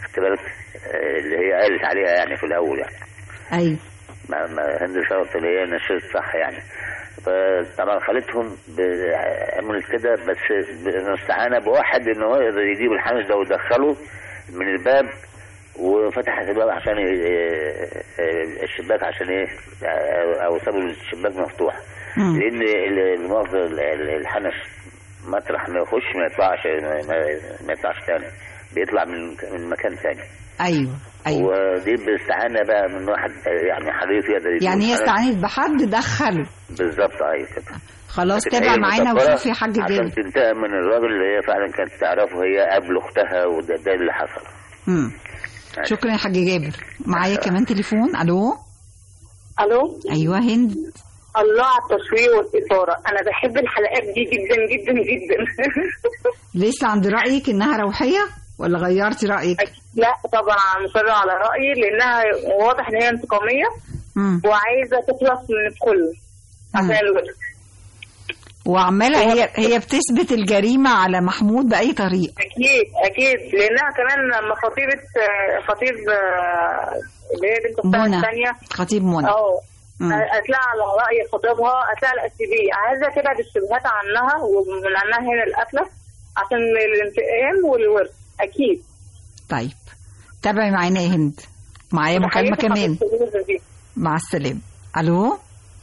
خدت بالك آه، اللي هي قالت عليها يعني في الاول يعني ايوه ما ما هند شرط اللي هي نشرت صح يعني فطبعا خالتهم ب- عملت كده بس مستعانه بواحد ان هو يقدر يجيب الحارس ده ويدخله من الباب وفتحت الباب عشان ي- آه، الشباك عشان ايه آه، او سابوا الشباك مفتوح مم. لان ال- المؤاخذه ال- ال- الحنش مطرح ما يخش ما يطلعش ما- ما- ما يطلعش تاني بيطلع من من مكان تاني ايوه ايوه ودي باستعانه بقى من واحد يعني حريف يقدر يجيب يعني هي الحنش. استعانت بحد دخله بالظبط ايوه كده خلاص لكن تابع هي معانا مدبرة وشوف يا حاج عشان جابر تنتقم من الراجل اللي هي فعلا كانت تعرفه هي قبل اختها وده ده اللي حصل مم. شكرا يا حاج جابر معايا كمان تليفون الو الو ايوه هند الله على التصوير والاثاره انا بحب الحلقات دي جدا جدا جدا لسه عند رايك انها روحيه ولا غيرتي رايك لا طبعا انا مصره على رايي لانها واضح ان هي انتقاميه مم. وعايزه تخلص من الكل عشان الوقت وعماله هي هي بتثبت الجريمه على محمود باي طريقه اكيد اكيد لانها كمان لما خطيبه آه، خطيب آه، اللي هي بنت اختها منى. الثانيه خطيب منى اه مم. هتلاقي على راي خطيبها هتلاقي الاسيبيه عايزه تبعد الشبهات عنها ومن عنها هنا القتله عشان الانتقام والورث اكيد طيب تابعي معانا يا هند معايا مكالمه وتحياتي كمان حضرتك الجوزة دي. مع السلامه الو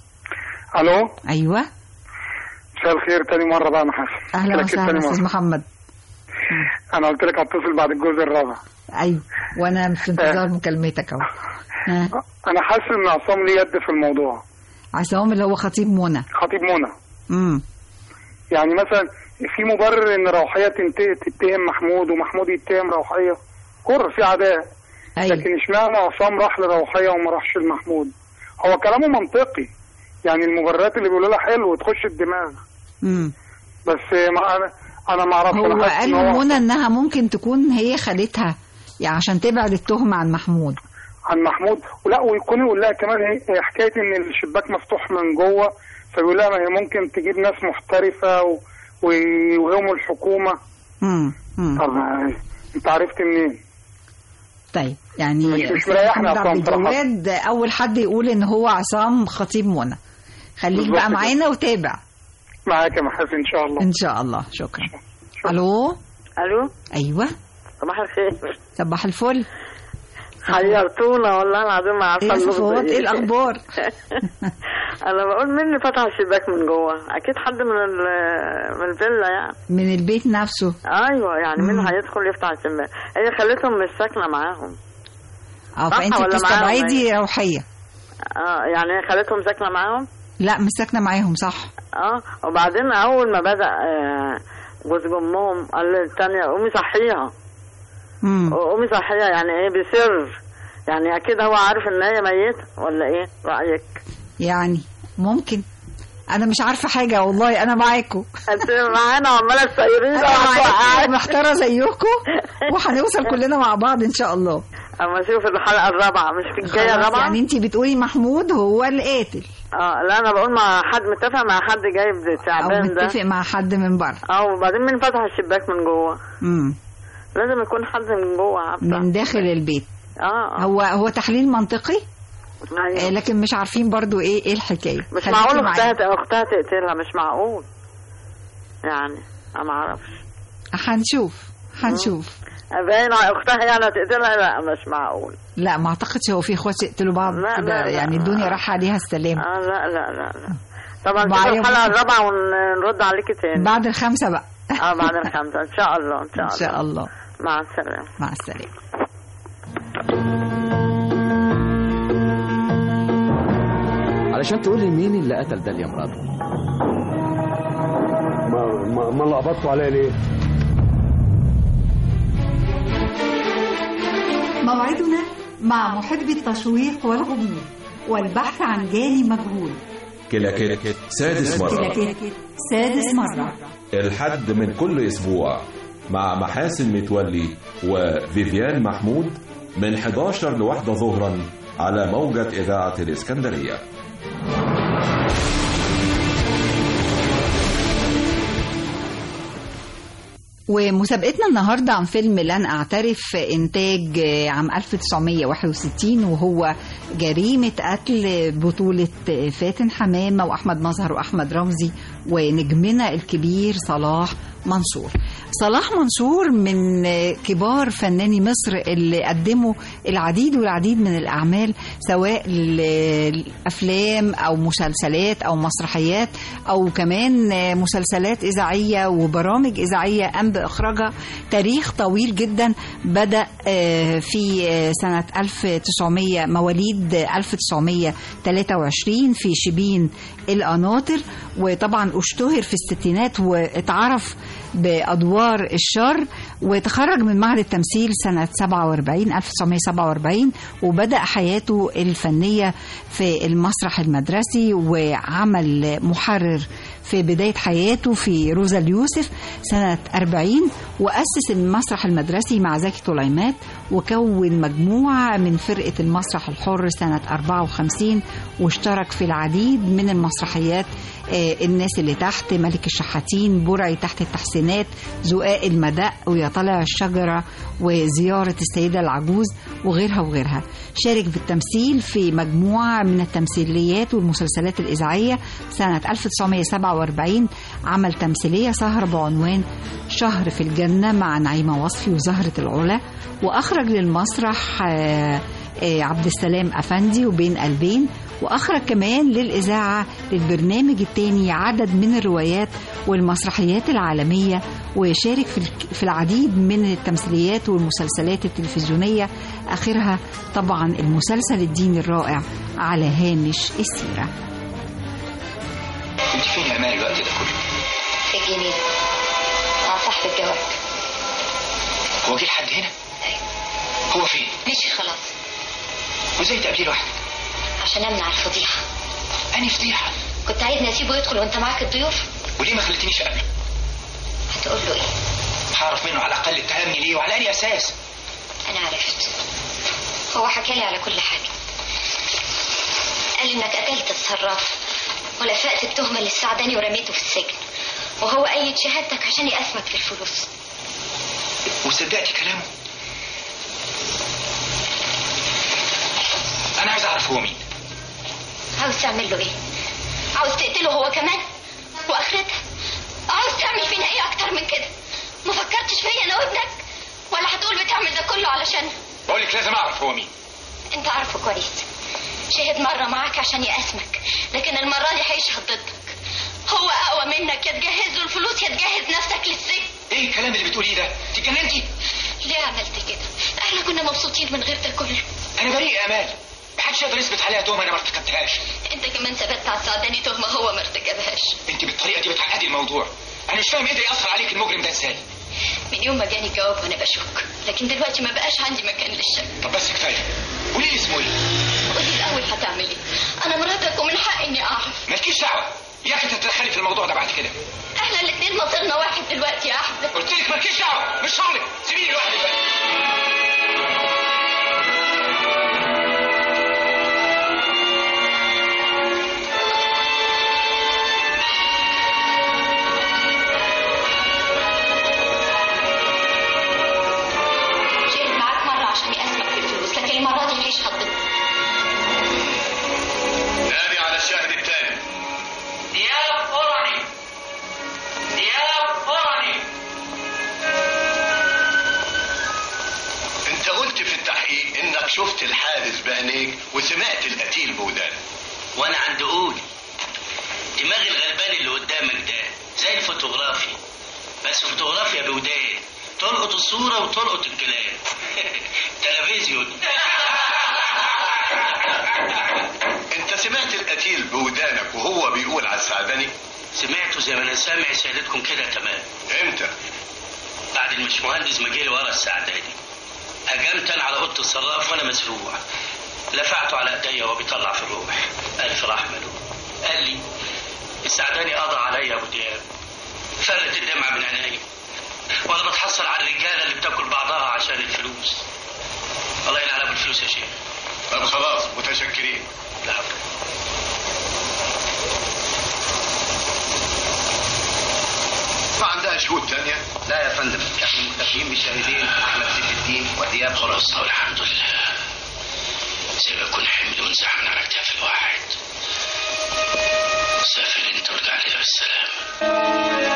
الو ايوه مساء الخير تاني مره بقى يا محسن اهلا قلت لك وسهلا تاني استاذ مرة. محمد انا قلت لك هتصل بعد الجزء الرابع ايوه وانا في انتظار مكالمتك اهو ها. انا حاسس ان عصام ليه يد في الموضوع عصام اللي هو خطيب منى خطيب منى امم يعني مثلا في مبرر ان روحيه تنت- تتهم محمود ومحمود يتهم روحيه كر في عداء أيوة. لكن اشمعنى عصام راح لروحيه وما راحش لمحمود هو كلامه منطقي يعني المبررات اللي بيقولوا لها حلو وتخش الدماغ امم بس ما انا انا ما اعرفش هو أنا حاسس قال إن هو منى انها ممكن تكون هي خالتها يعني عشان تبعد التهمه عن محمود عن محمود ولا ويكون يقول لها كمان هي هي حكايه ان الشباك مفتوح من جوه فبيقول لها ما هي ممكن تجيب ناس محترفه و- ويوهموا الحكومه امم امم طب انت عرفت منين؟ طيب يعني مش- مش أستاذ مريحنا محمد عصام عبد صراحة. الجواد اول حد يقول ان هو عصام خطيب منى خليك بالظبط بقى كده. معانا وتابع معاك يا محاسن ان شاء الله ان شاء الله شكرا الو الو ايوه صباح الخير صباح الفل حيرتونا والله العظيم ما عارفه ايه يا اللغز صفوات ايه الاخبار انا بقول مين اللي فتح الشباك من جوه اكيد حد من ال- من الفيلا يعني من البيت نفسه ايوه يعني مين مم. هيدخل يفتح الشباك هي خلتهم مش ساكنه معاهم اه صح فانت ولا بتستبعدي معاهم روحيه اه يعني هي خلتهم ساكنه معاهم لا مش ساكنه معاهم صح اه وبعدين اول ما بدا آه، جوز امهم قال للتانية قومي صحيها امم قومي صحيها يعني ايه بسر يعني اكيد هو عارف ان هي ميته ولا ايه رايك يعني ممكن انا مش عارفه حاجه والله انا معاكم انت معانا وعماله تسيرينا أنا محتاره زيكم وهنوصل كلنا مع بعض ان شاء الله اما اشوف الحلقه الرابعه مش في الجايه خلاص، الرابعه يعني انت بتقولي محمود هو القاتل اه لا انا بقول مع حد متفق مع حد جايب او تعبان ده متفق مع حد من بره اه وبعدين مين فتح الشباك من جوه امم لازم يكون حد من جوه عارفه من داخل البيت اه هو هو تحليل منطقي أيوة. آه، لكن مش عارفين برضو ايه ايه الحكايه مش خليكي معقول معايا. اختها اختها تقتلها مش معقول يعني انا ما اعرفش هنشوف هنشوف باين على اختها يعني تقتلها لا مش معقول لا ما اعتقدش هو في اخوات يقتلوا بعض لا، كده لا، لا. يعني الدنيا راح عليها السلام اه لا لا لا لا طبعا نشوف معايا الحلقه ممكن- الرابعه ونرد عليكي تاني بعد الخمسه بقى اه بعد الخمسه ان شاء الله ان شاء ان الله شاء الله مع السلامه مع السلامه علشان تقول لي مين اللي قتل داليا مراته ما ما, ما لقبطتوا عليا ليه؟ موعدنا مع محب التشويق والغموض والبحث عن جاني مجهول كلاكيت سادس مرة كلاكيت سادس مرة الحد من كل أسبوع مع محاسن متولي وفيفيان محمود من 11 لواحدة ظهرا على موجة إذاعة الإسكندرية ومسابقتنا النهارده عن فيلم لن اعترف انتاج عام 1961 وهو جريمه قتل بطوله فاتن حمامه واحمد مظهر واحمد رمزي ونجمنا الكبير صلاح منصور صلاح منصور من كبار فناني مصر اللي قدموا العديد والعديد من الأعمال سواء الأفلام أو مسلسلات أو مسرحيات أو كمان مسلسلات إذاعية وبرامج إذاعية قام بإخراجها تاريخ طويل جدا بدأ في سنة 1900 مواليد 1923 في شبين القناطر وطبعا اشتهر في الستينات واتعرف بأدوار الشر وتخرج من معهد التمثيل سنة 47 1947 وبدأ حياته الفنية في المسرح المدرسي وعمل محرر في بداية حياته في روزا اليوسف سنة 40 وأسس المسرح المدرسي مع زكي طليمات وكون مجموعة من فرقة المسرح الحر سنة 54 واشترك في العديد من المسرحيات الناس اللي تحت ملك الشحاتين برعي تحت التحسينات زقاق المدق ويا طالع الشجرة وزيارة السيدة العجوز وغيرها وغيرها شارك في التمثيل في مجموعة من التمثيليات والمسلسلات الإذاعية سنة 1947 عمل تمثيلية سهرة بعنوان شهر في الجنة مع نعيمة وصفي وزهرة العلا وأخرج للمسرح عبد السلام أفندي وبين قلبين وأخرج كمان للإذاعة للبرنامج الثاني عدد من الروايات والمسرحيات العالمية ويشارك في العديد من التمثيليات والمسلسلات التلفزيونية آخرها طبعا المسلسل الديني الرائع على هامش السيرة انت فين يا امال الوقت ده كله؟ في الجنينة مع صاحب الجواب هو جه لحد هنا؟ هو فين؟ مشي خلاص وازاي تقابليه لوحدك؟ عشان امنع الفضيحة أنهي فضيحة؟ كنت عايزني اسيبه يدخل وانت معاك الضيوف وليه ما خليتنيش اقابله؟ هتقول له ايه؟ هعرف منه على الاقل اتهمني ليه وعلى اي اساس؟ انا عرفت هو حكى لي على كل حاجة قال انك قتلت الصراف ولفقت التهمة للسعداني ورميته في السجن وهو أيد شهادتك عشان يقسمك في الفلوس وصدقتي كلامه؟ أنا عايز أعرف هو مين عاوز تعمل له ايه عاوز تقتله هو كمان واخرتها عاوز تعمل فينا ايه اكتر من كده ما فكرتش فيا انا وابنك ولا هتقول بتعمل ده كله علشان بقول لك لازم أعرف هو مين انت عارفه كويس شهد مرة معاك عشان يقسمك لكن المرة دي هيشهد ضدك هو اقوى منك يا تجهز له الفلوس يا تجهز نفسك للسجن إيه الكلام اللي بتقوليه ده؟ أنت اتجننتي؟ ليه عملت كده احنا كنا مبسوطين من غير ده كله أنا بريء يا أمال محدش يقدر يثبت عليها تهمة أنا ما ارتكبتهاش انت كمان ثبتت على السعداني تهمة هو ما ارتكبهاش أنت بالطريقة دي بتعقدي الموضوع أنا مش فاهم إيه اللي يأثر عليك المجرم ده إزاي من يوم ما جاني الجواب وانا بشك لكن دلوقتي ما بقاش عندي مكان للشك طب بس كفاية قولي لي اسمه إيه؟ قولي الاول هتعمل ايه انا مراتك ومن حقي اني اعرف مالكيش دعوة يا أخي تتدخلي في الموضوع ده بعد كده احنا الاثنين مصيرنا واحد دلوقتي يا احمد قلت لك مالكيش دعوة مش شغلك سيبيني لوحدي بقى شهد معاك مرة عشان يقسمك في الفلوس لكن المرة دي هيشهد ضدك نادي على الشاهد الثاني دياب فرني دياب فرني انت قلت في التحقيق انك شفت الحادث بعينيك وسمعت القتيل بودانك وانا عند قولي دماغ الغلبان اللي قدامك ده زي الفوتوغرافي بس فوتوغرافيا بودان تلقط الصورة وتلقط الكلام تلفزيون انت سمعت القتيل بودانك وهو بيقول على السعداني سمعته زي ما انا سامع سيادتكم كده تمام امتى بعد المشمهندس ما جه ورا السعداني هجمت انا على اوضه الصراف وانا مسروع لفعته على ايديا وهو بيطلع في الروح الف رحمه له قال لي السعداني قضى عليا يا ابو دياب فرت الدمعه من عيني وانا بتحصل على الرجاله اللي بتاكل بعضها عشان الفلوس الله يلعن ابو الفلوس يا شيخ طب خلاص متشكرين لا ما عندها شهود تانية لا يا فندم طب خلاص أهو الحمد لله زي ما يكون حمل وانزاح من على كتاف الواحد سافر انت وارجع لي بالسلامة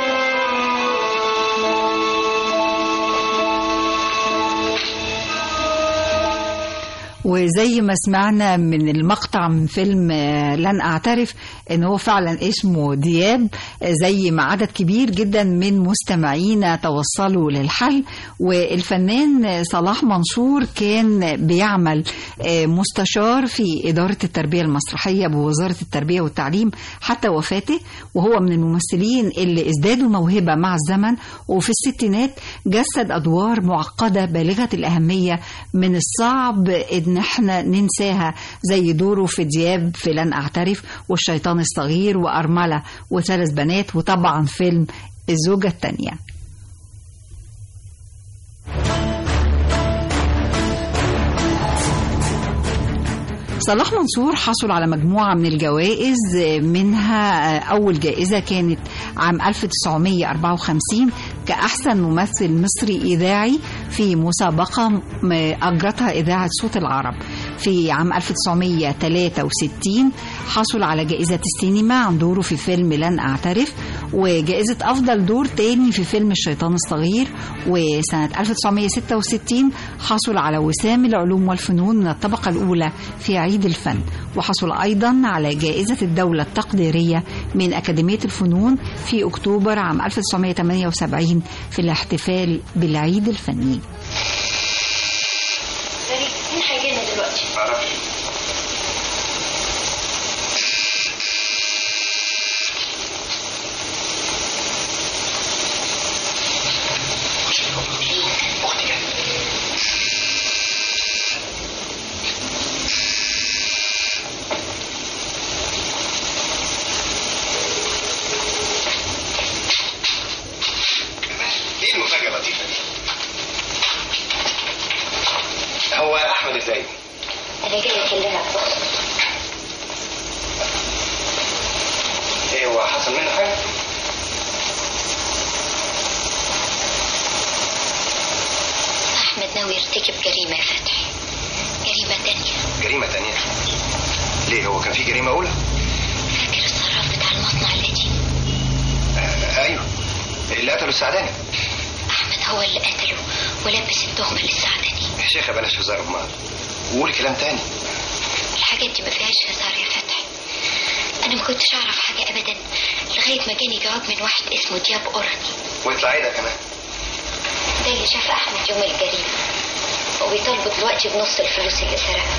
وزي ما سمعنا من المقطع من فيلم آه، لن أعترف إن هو فعلا اسمه دياب آه، زي ما عدد كبير جدا من مستمعينا توصلوا للحل والفنان آه، صلاح منصور كان بيعمل آه، مستشار في إدارة التربية المسرحية بوزارة التربية والتعليم حتى وفاته وهو من الممثلين اللي ازدادوا موهبة مع الزمن وفي الستينات جسد أدوار معقدة بالغة الأهمية من الصعب إن احنا ننساها زي دوره في دياب في لن أعترف والشيطان الصغير وأرملة وثلاث بنات وطبعا فيلم الزوجة التانية صلاح منصور حصل على مجموعة من الجوائز منها أول جائزة كانت عام 1954 كأحسن ممثل مصري إذاعي في مسابقة م- أجرتها إذاعة صوت العرب في عام 1963 حصل على جائزة السينما عن دوره في فيلم لن أعترف وجائزة أفضل دور تاني في فيلم الشيطان الصغير وسنة 1966 حصل على وسام العلوم والفنون من الطبقة الأولى في عيد الفن وحصل أيضا على جائزة الدولة التقديرية من أكاديمية الفنون في أكتوبر عام 1978 في الاحتفال بالعيد الفني فريد مين هيجي لنا دلوقتي؟ معرفش ايه المفاجأة اللطيفة دي؟ هو احمد ازاي؟ أنا جاي أكلمك بخصوص ايه هو حصل منه حاجة؟ أحمد ناوي يرتكب جريمة يا فتحي جريمة تانية جريمة تانية ليه هو كان في جريمة أولى؟ فاكر الصراف بتاع المصنع القديم آه أيوه اللي قتلوا السعداني أحمد هو اللي قتله ولبس التهمة للسعدني يا شيخة بلاش هزار بمعنى وقولي كلام تاني الحاجات دي ما فيهاش هزار يا فتحي أنا ما كنتش أعرف حاجة أبدا لغاية ما جاني جواب من واحد اسمه دياب أوراني ويطلع ايه ده كمان ده اللي شاف أحمد يوم الجريمة وبيطالبه دلوقتي بنص الفلوس اللي سرقها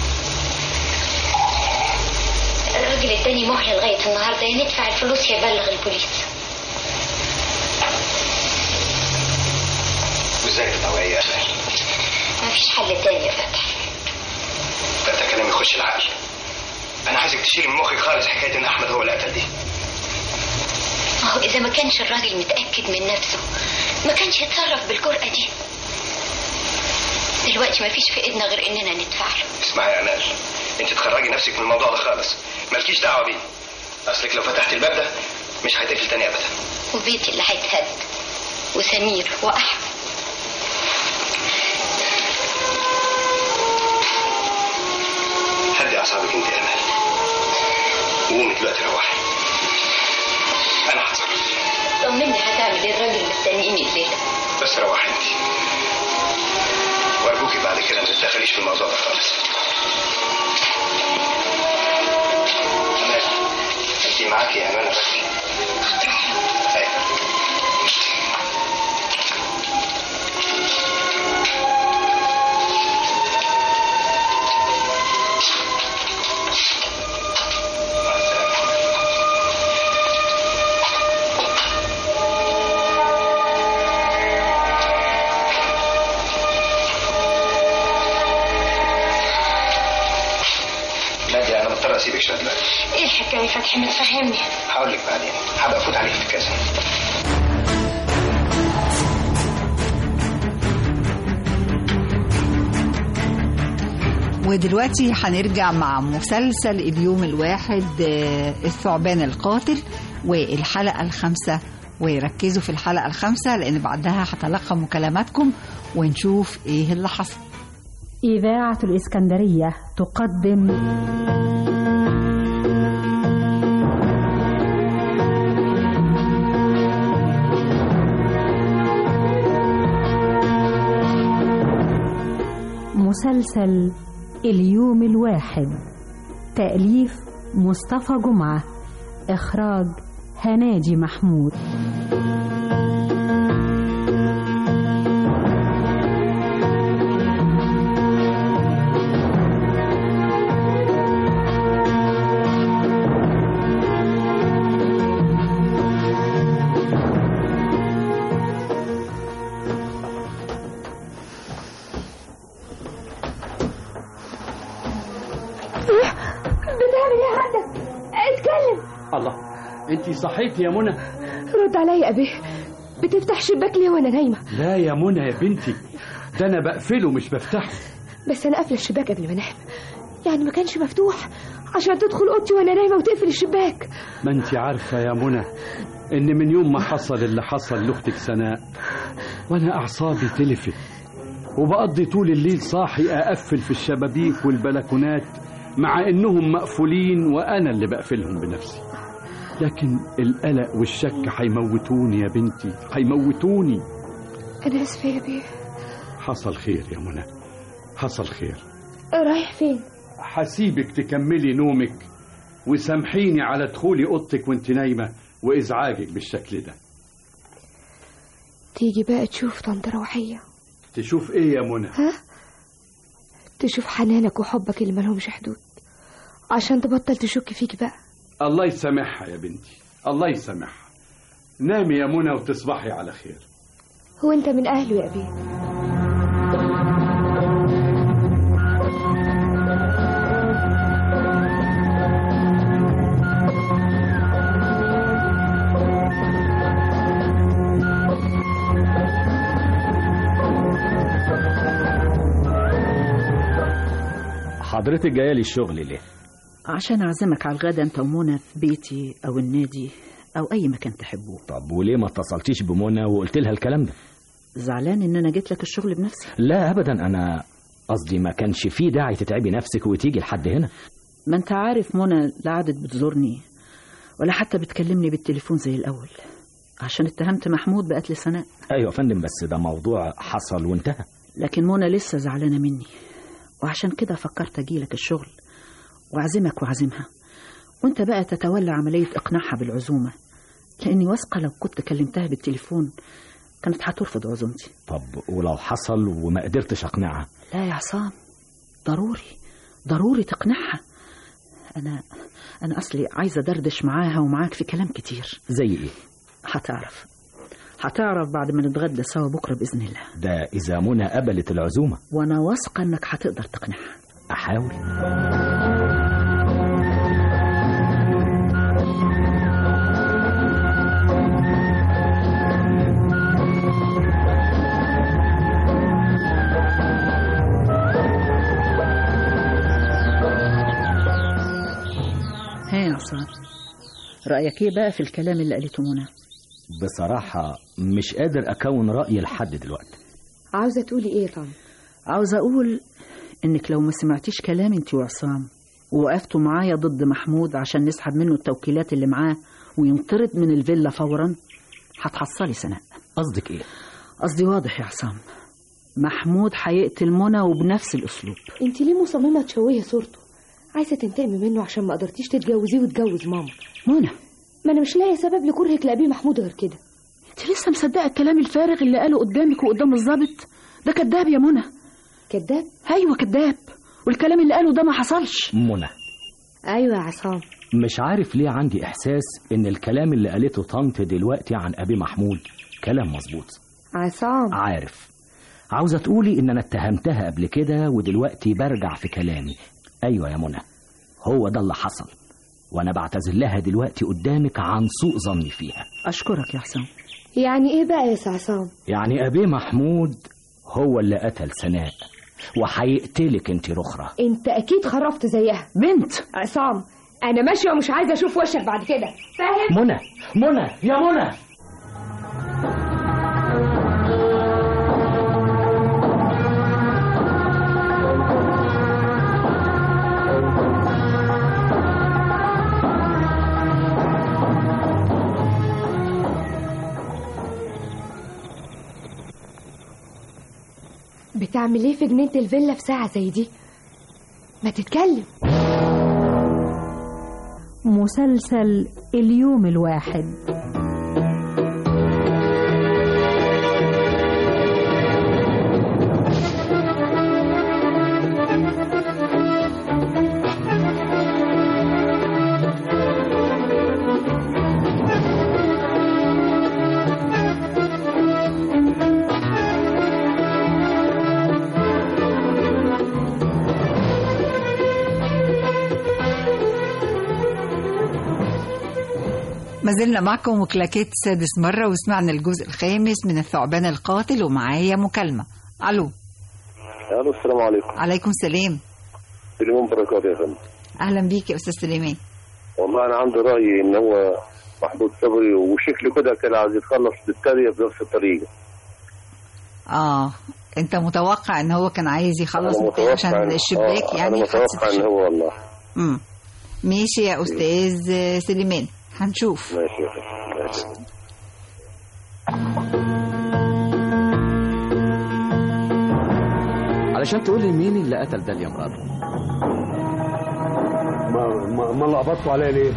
الراجل اداني مهلة لغاية النهاردة يا ندفع الفلوس يا يبلغ البوليس وازاي تطوعي يا أخي مفيش حل تاني يا فتحي ده انت كلام يخش العقل انا عايزك تشيلي من مخك خالص حكايه ان احمد هو اللي قتل دي ما هو إذا ما كانش الراجل متأكد من نفسه ما كانش يتصرف بالجرأة دي دلوقتي ما فيش في إيدنا غير إننا ندفع له اسمعي يا امال انت تخرجي نفسك من الموضوع ده خالص مالكيش دعوه بيه اصلك لو فتحت الباب ده مش هيتقفل تاني ابدا وبيتي اللي هيتهد وسمير وأحمد هدي اعصابك انت يا امال وقومي دلوقتي روحي انا هتصرف طمني هتعمل إيه الراجل مستنيني الليلة بس روحي انت وارجوكي بعد كده ما تتدخليش في الموضوع ده خالص امال انت معاكي يا امال الراجل ايوه نادية انا مضطر اسيبك شويه دلوقتي إيه الحكاية فتحي ما تفهمني هقول لك بعدين هبقى افوت عليك في كذا ودلوقتي هنرجع مع مسلسل اليوم الواحد آه، الثعبان القاتل والحلقة الخامسة وركزوا في الحلقة الخامسة لأن بعدها هتلقى مكالماتكم ونشوف ايه اللي حصل إذاعة الإسكندرية تقدم مسلسل اليوم الواحد تأليف مصطفى جمعة إخراج هناجي محمود بتعمل ايه عندك اتكلم الله انت صحيت يا منى رد عليا يا ابي بتفتح شباك ليه وانا نايمه لا يا منى يا بنتي ده انا بقفله مش بفتحه بس انا قافله الشباك قبل ما انام يعني ما كانش مفتوح عشان تدخل اوضتي وانا نايمه وتقفل الشباك ما انت عارفه يا منى ان من يوم ما حصل اللي حصل لاختك سناء وانا اعصابي تلفت وبقضي طول الليل صاحي اقفل في الشبابيك والبلكونات مع انهم مقفولين وانا اللي بقفلهم بنفسي لكن القلق والشك هيموتوني يا بنتي هيموتوني انا اسفه يا بيه حصل خير يا منى حصل خير رايح فين هسيبك تكملي نومك وسامحيني على دخولي اوضتك وانت نايمه وازعاجك بالشكل ده تيجي بقى تشوف طنط روحيه تشوف ايه يا منى ها تشوف حنانك وحبك اللي ملهمش حدود عشان تبطل تشك فيك بقى الله يسامحها يا بنتي الله يسامحها نامي يا منى وتصبحي على خير هو انت من اهله يا ابي حضرتك جايه لي الشغل ليه عشان أعزمك على الغدا أنت ومنى في بيتي أو النادي أو أي مكان تحبوه طب وليه ما اتصلتيش بمنى وقلت لها الكلام ده زعلان إن أنا جيت لك الشغل بنفسي لا ابدا انا قصدي ما كانش فيه داعي تتعبي نفسك وتيجي لحد هنا ما أنت عارف منى لا عادت بتزورني ولا حتى بتكلمني بالتليفون زي الأول عشان اتهمت محمود بقتل سناء ايوه يا فندم بس ده موضوع حصل وانتهى لكن منى لسه زعلانة مني وعشان كده فكرت أجيلك الشغل وأعزمك وأعزمها وأنت بقى تتولى عملية إقناعها بالعزومة لأني واثقة لو كنت كلمتها بالتليفون كانت هترفض عزومتي طب ولو حصل وما قدرتش اقنعها لا يا عصام ضروري ضروري تقنعها أنا أنا أصلي عايزة دردش معاها ومعاك في كلام كتير زي ايه هتعرف هتعرف بعد ما نتغدى سوا بكرة بإذن الله ده اذا منى قبلت العزومه وأنا واثقة إنك هتقدر تقنعها احاول ها يا عصام رأيك إيه بقى في الكلام اللي قالته منى بصراحه مش قادر اكون راي لحد دلوقتي عاوزه تقولي ايه طن عاوزة أقول إنك لو ما سمعتيش كلام أنت وعصام ووقفتوا معايا ضد محمود عشان نسحب منه التوكيلات اللي معاه وينطرد من الفيلا فورا هتحصلي سناء قصدك ايه قصدي واضح يا عصام محمود هيقتل منى وبنفس الأسلوب انت ليه مصممه تشوهي صورته عايزه تنتقمي منه عشان ما قدرتيش تتجوزيه وتجوز ماما منى ما انا مش لاقيه سبب لكرهك لابي محمود غير كده انت لسه مصدقه الكلام الفارغ اللي قاله قدامك وقدام الضابط ده كذاب يا منى كذاب ايوه كذاب والكلام اللي قاله ده ما حصلش منى ايوه يا عصام مش عارف ليه عندي احساس ان الكلام اللي قالته طنط دلوقتي عن ابي محمود كلام مظبوط عصام عارف عاوزه تقولي ان انا اتهمتها قبل كده ودلوقتي برجع في كلامي ايوه يا منى هو ده اللي حصل وانا بعتذر لها دلوقتي قدامك عن سوء ظني فيها اشكرك يا حسام يعني ايه بقى يا سي عصام يعني ابي محمود هو اللي قتل سناء وهيقتلك انت رخرة انت اكيد خرفت زيها بنت عصام انا ماشيه ومش عايزه اشوف وشك بعد كده فاهم منى منى يا منى بتعمل ايه في جنينة الفيلا في ساعة زي دي ما تتكلم مسلسل اليوم الواحد ما زلنا معكم وكلاكيت سادس مرة وسمعنا الجزء الخامس من الثعبان القاتل ومعايا مكالمة ألو الو السلام عليكم عليكم السلام سليمان بركات يا فندم أهلا بيك يا أستاذ سليمان والله انا عندي راي ان هو محمود صبري وشكله كده كان عايز يتخلص بالتالية بنفس الطريقه آه أنت متوقع إن هو كان عايز يخلص أنا البتاع عشان إن- الشباك آه، يعني انا حادثة متوقع ان الشباك. هو والله مم. ماشي يا أستاذ سليمان هنشوف ماشي يا فندم ماشي. علشان تقول لي مين اللي قتل داليا مراته ما ما, ما لقبطتوا عليا ليه؟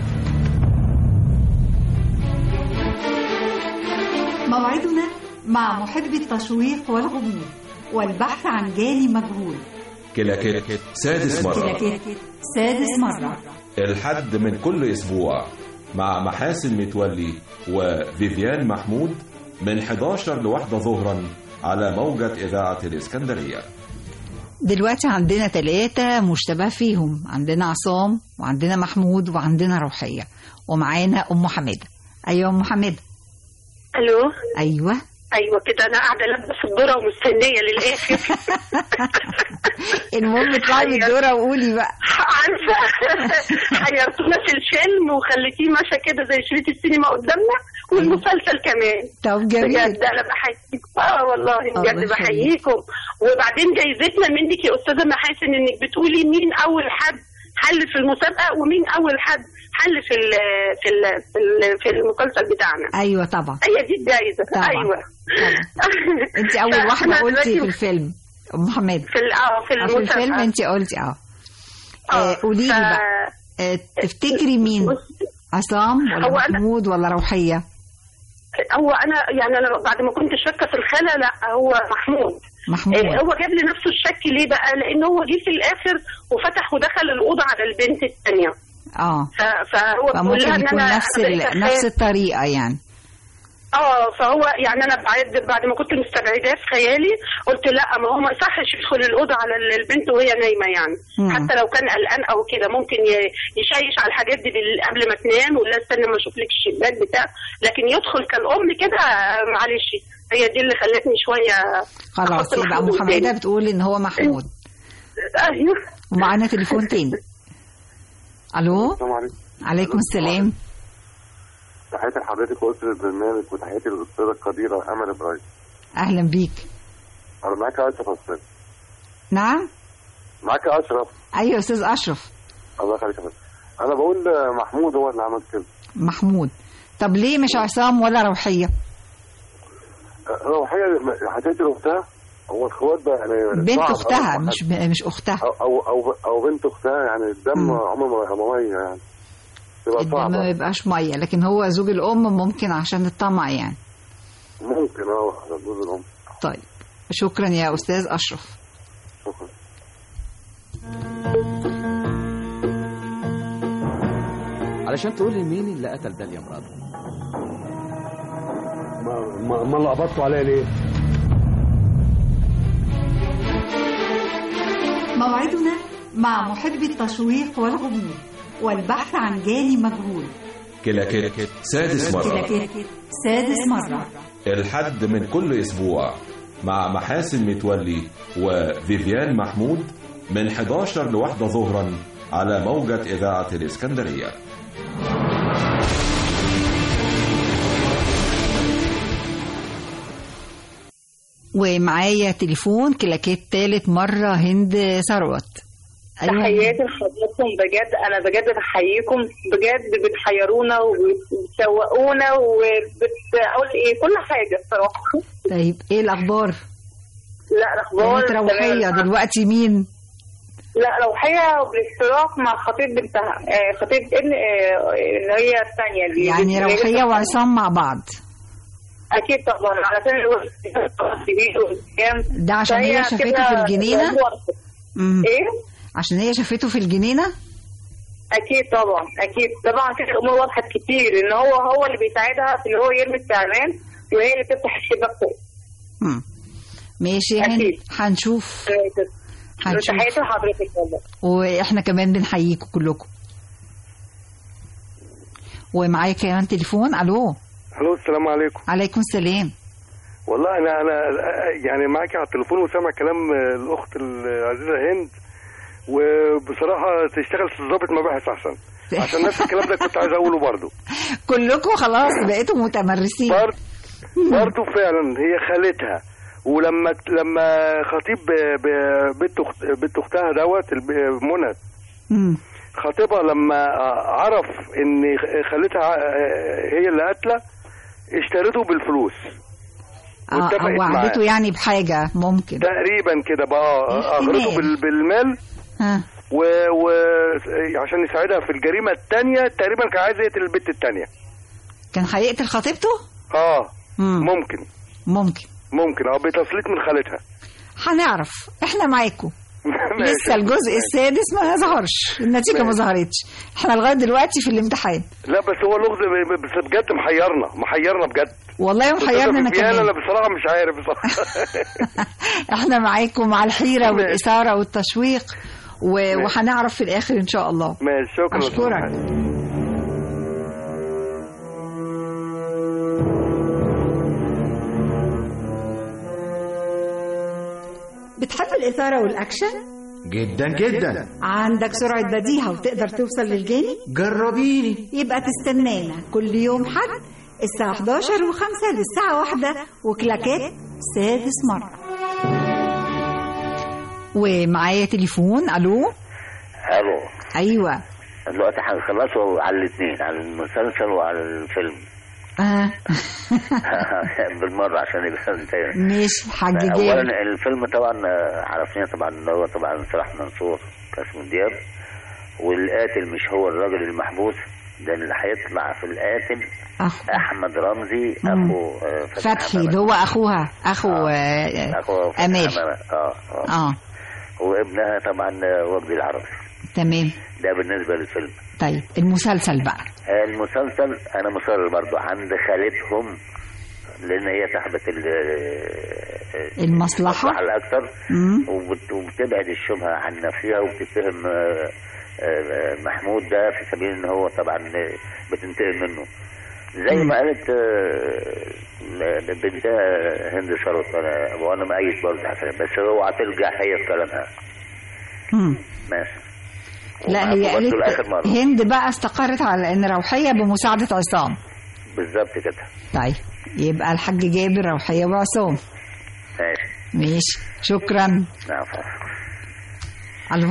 موعدنا مع محب التشويق والغموض والبحث عن جاني مجهول كلاكيت سادس مرة كلاكيت سادس مرة الحد من كل أسبوع مع محاسن متولي وفيفيان محمود من 11 لواحدة ظهرا على موجة إذاعة الإسكندرية دلوقتي عندنا ثلاثة مشتبه فيهم عندنا عصام وعندنا محمود وعندنا روحية ومعانا أم حمادة أيوة أم حمادة الو أيوة ايوه كده انا قاعده لابسه الذره ومستنيه للاخر المهم اطلعي من الدورة وقولي بقى عارفه حيرتونا في الفيلم وخليتيه ماشيه كده زي شريط السينما قدامنا والمسلسل كمان طب جميل بجد انا بحييكم اه والله الله بجد يخليك. بحييكم وبعدين جايزتنا منك يا استاذه محاسن انك بتقولي مين اول حد حل في المسابقه ومين اول حد حل في ال في ال في, ال في المسلسل بتاعنا أيوة طبعا هي دي الجايزه طبعا. ايوه أنت أول واحدة فإحنا قلتي دلوقتي في الفيلم أم حمادة في ال- اه في آه، في المسابقه الفيلم أنت قلتي أه آه، قولي لي بقى آه، تفتكري مين عصام ولا هو أنا- محمود ولا روحية هو انا يعني انا بعد ما كنت شاكه في الخاله لا هو محمود محمود إيه، هو جاب لنفسه الشك ليه بقى لان هو جه في الاخر وفتح ودخل الاوضه على البنت الثانيه اه فهو بيقول لها فممكن ان يكون انا نفس بقيت ال... أخاف. نفس الطريقة يعني اه فهو يعني انا بعد بعد ما كنت مستبعداه في خيالي قلت لا ما هو ما يصحش يدخل الاوضه على ال- البنت وهي نايمه يعني مم. حتى لو كان قلقان او كده ممكن ي- يشيش على الحاجات دي بال- قبل ما تنام ولا استنى ما اشوف لك الشباك بتاع لكن يدخل كالام كده آه، معلش هي دي اللي خلتني شويه خلاص أحط يبقى محمود أم حمادة قدامي. بتقول إن هو محمود ايوه ومعانا تليفون تاني ألو السلام عليكم عليكم السلام تحياتي لحضرتك واسره البرنامج وتحياتي للاستاذه القديره امل ابراهيم أهلا بيك انا معاك يا اشرف استاذ نعم معاك يا اشرف أيوة أستاذ أشرف الله يخليك يا فندم انا بقول محمود هو اللي عمل كده محمود طب ليه مش عصام ولا روحية روحيه حكايه اختها هو الاخوات ده يعني بنت صعب أختها أوي. مش مش أختها او او او, أو بنت اختها يعني الدم عمره ما يبقى ميه يعني تبقى الدم ما صعبه يبقاش مية لكن هو زوج الأم ممكن عشان الطمع يعني ممكن اه على جوز الام طيب شكرا يا أستاذ أشرف شكرا علشان تقول لي مين اللي قتل داليا مراته ما ما, ما لقبطتوا عليا ليه؟ موعدنا مع محب التشويق والغموض والبحث عن جاني مجهول كلاكيت سادس مرة كلاكيت سادس مرة الحد من كل أسبوع مع محاسن متولي وفيفيان محمود من 11 لواحدة ظهرا على موجة إذاعة الإسكندرية ومعايا تليفون كلاكيت تالت مرة هند ثروت تحياتي لحضراتكم بجد انا بجد بحييكم بجد بتحيرونا وبتسوقونا وبتقول ايه كل حاجه الصراحه طيب ايه الأخبار؟ لا الاخبار كانت روحيه تمام. دلوقتي مين لا روحيه بالاشتراك مع خطيب بنتها آه، خطيب ابن آه، اللي هي الثانيه دي يعني اللي هي روحيه وعصام مع بعض اكيد طبعا علشان الوقت كبير وقدام ده عشان هي فهي شافته كده في الجنينة؟ الموضوع- مم. ايه عشان هي شافته في الجنينه اكيد طبعا اكيد طبعا كده الامور وضحت كتير ان هو هو اللي بيساعدها في ان هو يرمي التعبان وهي اللي بتفتح الشباك فوق مم. ماشي يا هند هنشوف هنشوف تحياتي لحضرتك والله واحنا كمان بنحييكم كلكم ومعايا كمان تليفون الو الو السلام عليكم عليكم السلام والله انا انا يعني معاكي على التليفون وسامع كلام الاخت العزيزه هند وبصراحه تشتغل في ضابط مباحث احسن عشان نفس الكلام ده كنت عايز اقوله برضه كلكم خلاص بقيتوا متمرسين برضه فعلا هي خالتها ولما لما خطيب ب- ب- بنت أخت- بنت اختها دوت الب- منى مم. خطيبها لما عرف ان خالتها هي اللي قاتله اشترته بالفلوس اه واتفقت او معاه. وعدته يعني بحاجه ممكن تقريبا كده بقى اغرته احتمال. بال- بالمال ها و... و... عشان يساعدها في الجريمه الثانيه تقريبا كان عايز يقتل البنت الثانيه كان هيقتل خطيبته اه مم. ممكن ممكن ممكن اه بتسليط من خالتها هنعرف احنا معاكم لسه الجزء السادس ما ظهرش النتيجه ما ظهرتش احنا لغايه دلوقتي في الامتحان لا بس هو لغز ب- بس بجد محيرنا محيرنا بجد والله محيرنا انا أستاذة فيفيان، كمان انا بصراحه مش عارف بصراحه احنا معاكم مع الحيره والاثاره والتشويق و... وهنعرف في الاخر ان شاء الله ماشي شكرا اشكرك بتحب الاثاره والاكشن جدا جدا عندك سرعه بديهه وتقدر توصل للجاني جربيني يبقى تستنانا كل يوم حد الساعة 11 و5 للساعة واحدة وكلاكات سادس مرة ومعايا تليفون الو الو ايوه دلوقتي هنخلصوا على الاثنين على المسلسل وعلى الفيلم آه. بالمره عشان يبقى انت ماشي حاج اولا جابر الفيلم طبعا آه، عرفناه طبعا ان هو طبعا صلاح منصور كاسم دياب والقاتل مش هو الراجل المحبوس ده اللي هيطلع في القاتل أخو. احمد رمزي مم. اخو آه، فتحي اللي هو اخوها اخو آه، اخو فتحي امال حمامة. اه اه اه وابنها طبعا آه، وجدي العربي تمام ده بالنسبه للفيلم طيب المسلسل بقى آه، المسلسل انا مصر برضو عند خالتهم لان هي صاحبه ال- آه، المصلحة الاكثر مم. وبت- وبتبعد الشبهه عن نفسها وبتتهم آه، آه، محمود ده في سبيل ان هو طبعا آه، بتنتقم منه زي ما قالت آه، بنتها هند شرط انا وانا مؤيد برضه عشان بس اوعى ترجع هي في كلامها مم. ماشي لا هي وبرضه قالت لآخر مرة. هند بقى استقرت على ان روحيه بمساعده عصام بالظبط كده طيب يبقى الحاج جابر روحيه وعصام ماشي ماشي شكرا نعم الو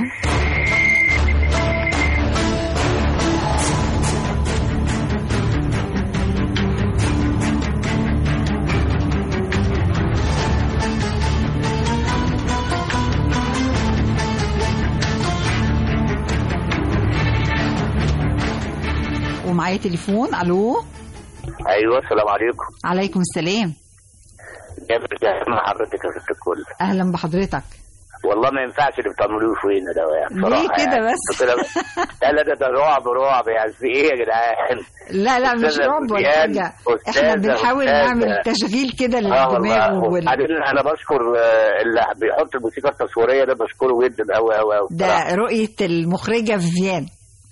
ومعايا تليفون الو ايوه السلام عليكم عليكم السلام جابر جاهز مع حضرتك يا ست الكل اهلا بحضرتك والله ما ينفعش اللي بتعملوه فينا ده يعني ليه بصراحه كده يعني. بس؟ كده لا لا ده ده رعب رعب يعني في ايه يا جدعان لا لا مش أستاذة رعب ولا فيفيان، حاجه احنا أستاذة، بنحاول أستاذة. نعمل تشغيل كده اه للدماغ والله وال... وبعدين انا بشكر آه، اللي بيحط الموسيقى التصويريه ده بشكره جدا قوي قوي قوي ده رؤيه المخرجه فيفيان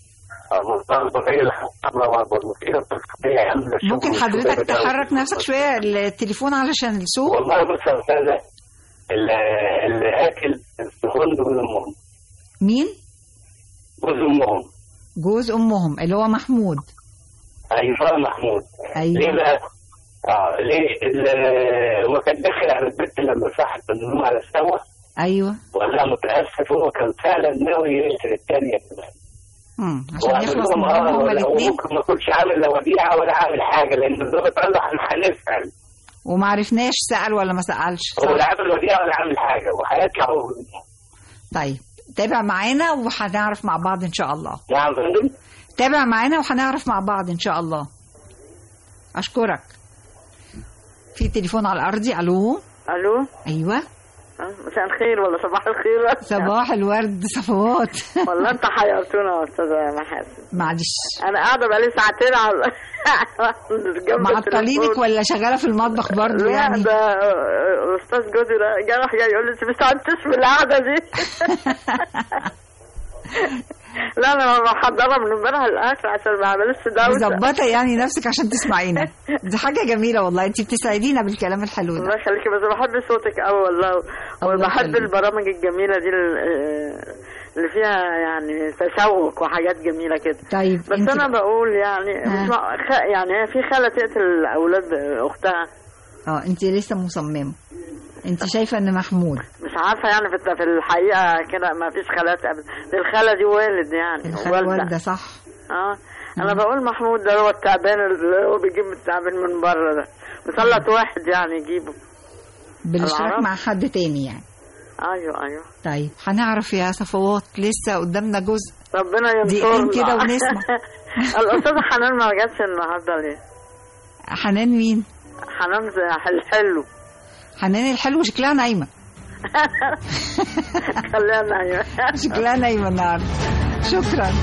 ممكن حضرتك تحرك نفسك شويه التليفون علشان الصوت والله بص يا استاذه اللي اللي قاتل السخون جوز امهم مين جوز امهم جوز امهم اللي هو محمود ايوه محمود أيوة. ليه بقى؟ اه ليه؟ ال- هو كان داخل على البنت لما صحت النوم على السوا ايوه وقال لها متاسف هو كان فعلا ناوي يقتل الثانيه كمان امم عشان وقال يخلص لهم منهم اه هما ولا- الاثنين وممكن ما كنتش عامل لا وديعه ولا عامل حاجه لان الضابط قال له احنا هنسال وما عرفناش سأل ولا ما سألش هو لا عمل وديعه ولا عمل حاجه وهيطلع هو طيب تابع معانا وهنعرف مع بعض ان شاء الله نعم فندم تابع معانا وهنعرف مع بعض ان شاء الله اشكرك في تليفون على الارضي الو الو ايوه آه، مساء الخير ولا صباح الخير صباح الورد صفوات والله انت حيرتونا يا استاذه محاسن معلش انا قاعده بقالي ساعتين على جنب معطلينك التليفون. ولا شغاله في المطبخ برضه لا يعني ده آه، استاذ جوزي ده جاي راح جاي يقول لي انت مش تعبتش من القعده دي لا انا محضره من امبارح الاكل عشان ما اعملش دوشه مظبطه يعني نفسك عشان تسمعينا دي حاجه جميله والله انت بتسعدينا بالكلام الحلو الله ده يخليكي بس بحب صوتك قوي والله وبحب يخليك. البرامج الجميله دي ال- آه، اللي فيها يعني تشوق وحاجات جميله كده طيب بس انت انا بقول يعني آه. مش مع- خ- يعني هي في خاله تقتل الاولاد اختها اه انت لسه مصممه انت شايفه ان محمود مش عارفه يعني في الت- في الحقيقه كده ما فيش خالات أبدا دي الخاله دي والد يعني الخاله والده صح اه انا بقول محمود ده هو التعبان اللي هو بيجيب التعبان من بره ده مسلط واحد يعني يجيبه بالاشتراك العرب؟ مع حد تاني يعني ايوه ايوه طيب هنعرف يا صفوات لسه قدامنا جزء ربنا ينصرنا دقيقتين كده ونسمع الاستاذه حنان ما جاتش النهارده ليه؟ حنان مين حنان زي الحلو حنان الحلو شكلها نايمه خليها نايمه شكلها نايمه النهارده شكرا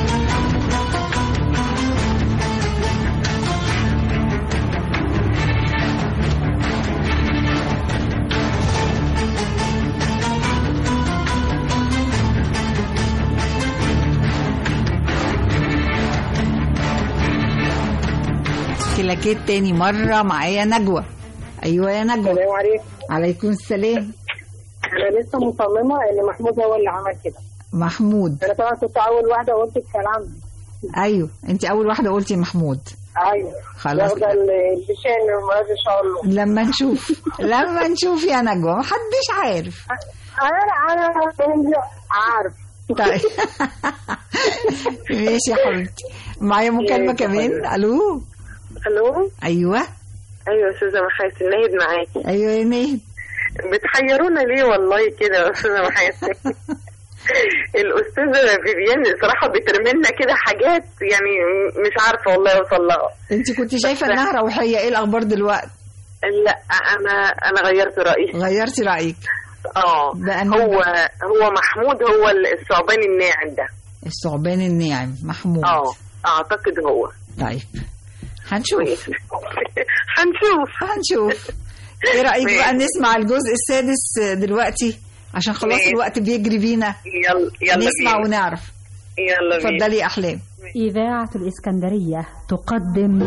كلاكيت تاني مرة معايا نجوى أيوة يا نجوى السلام عليكم عليكم السلام انا لسه مصممه ان محمود هو اللي عمل كده محمود انا طبعا كنت اول واحده قلت الكلام أيوة أنت أول واحدة قلتي محمود ايوه خلاص. واخده البشان المراد ان شاء الله لما نشوف لما نشوف يا نجوى محدش عارف انا انا عارف طيب ماشي يا حبيبتي معايا مكالمة كمان ألو الو أيوة ايوه استاذه محاسن ناهد معاكي أيوة يا ناهد بتحيرونا ليه والله كده يا استاذه محاسن الاستاذه فيفيان صراحه بترمي لنا كده حاجات يعني مش عارفه والله اوصل لها أنت كنت شايفة إنها روحية إيه الأخبار دلوقتي لا انا انا غيرت رايي غيرتي رأيك اه بأن هو هو محمود هو الثعبان الناعم ده الثعبان الناعم محمود اه اعتقد هو طيب هنشوف هنشوف هنشوف ايه رأيك ماشي. بقى نسمع الجزء السادس دلوقتي عشان خلاص ماشي. الوقت بيجري بينا يلا يلا نسمع بينا. ونعرف يلا بينا. اتفضلي يا أحلام إذاعة الإسكندرية تقدم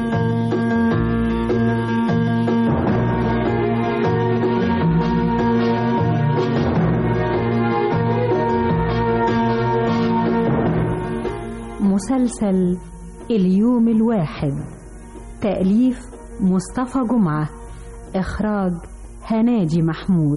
مسلسل اليوم الواحد تأليف مصطفى جمعة إخراج هناجي محمود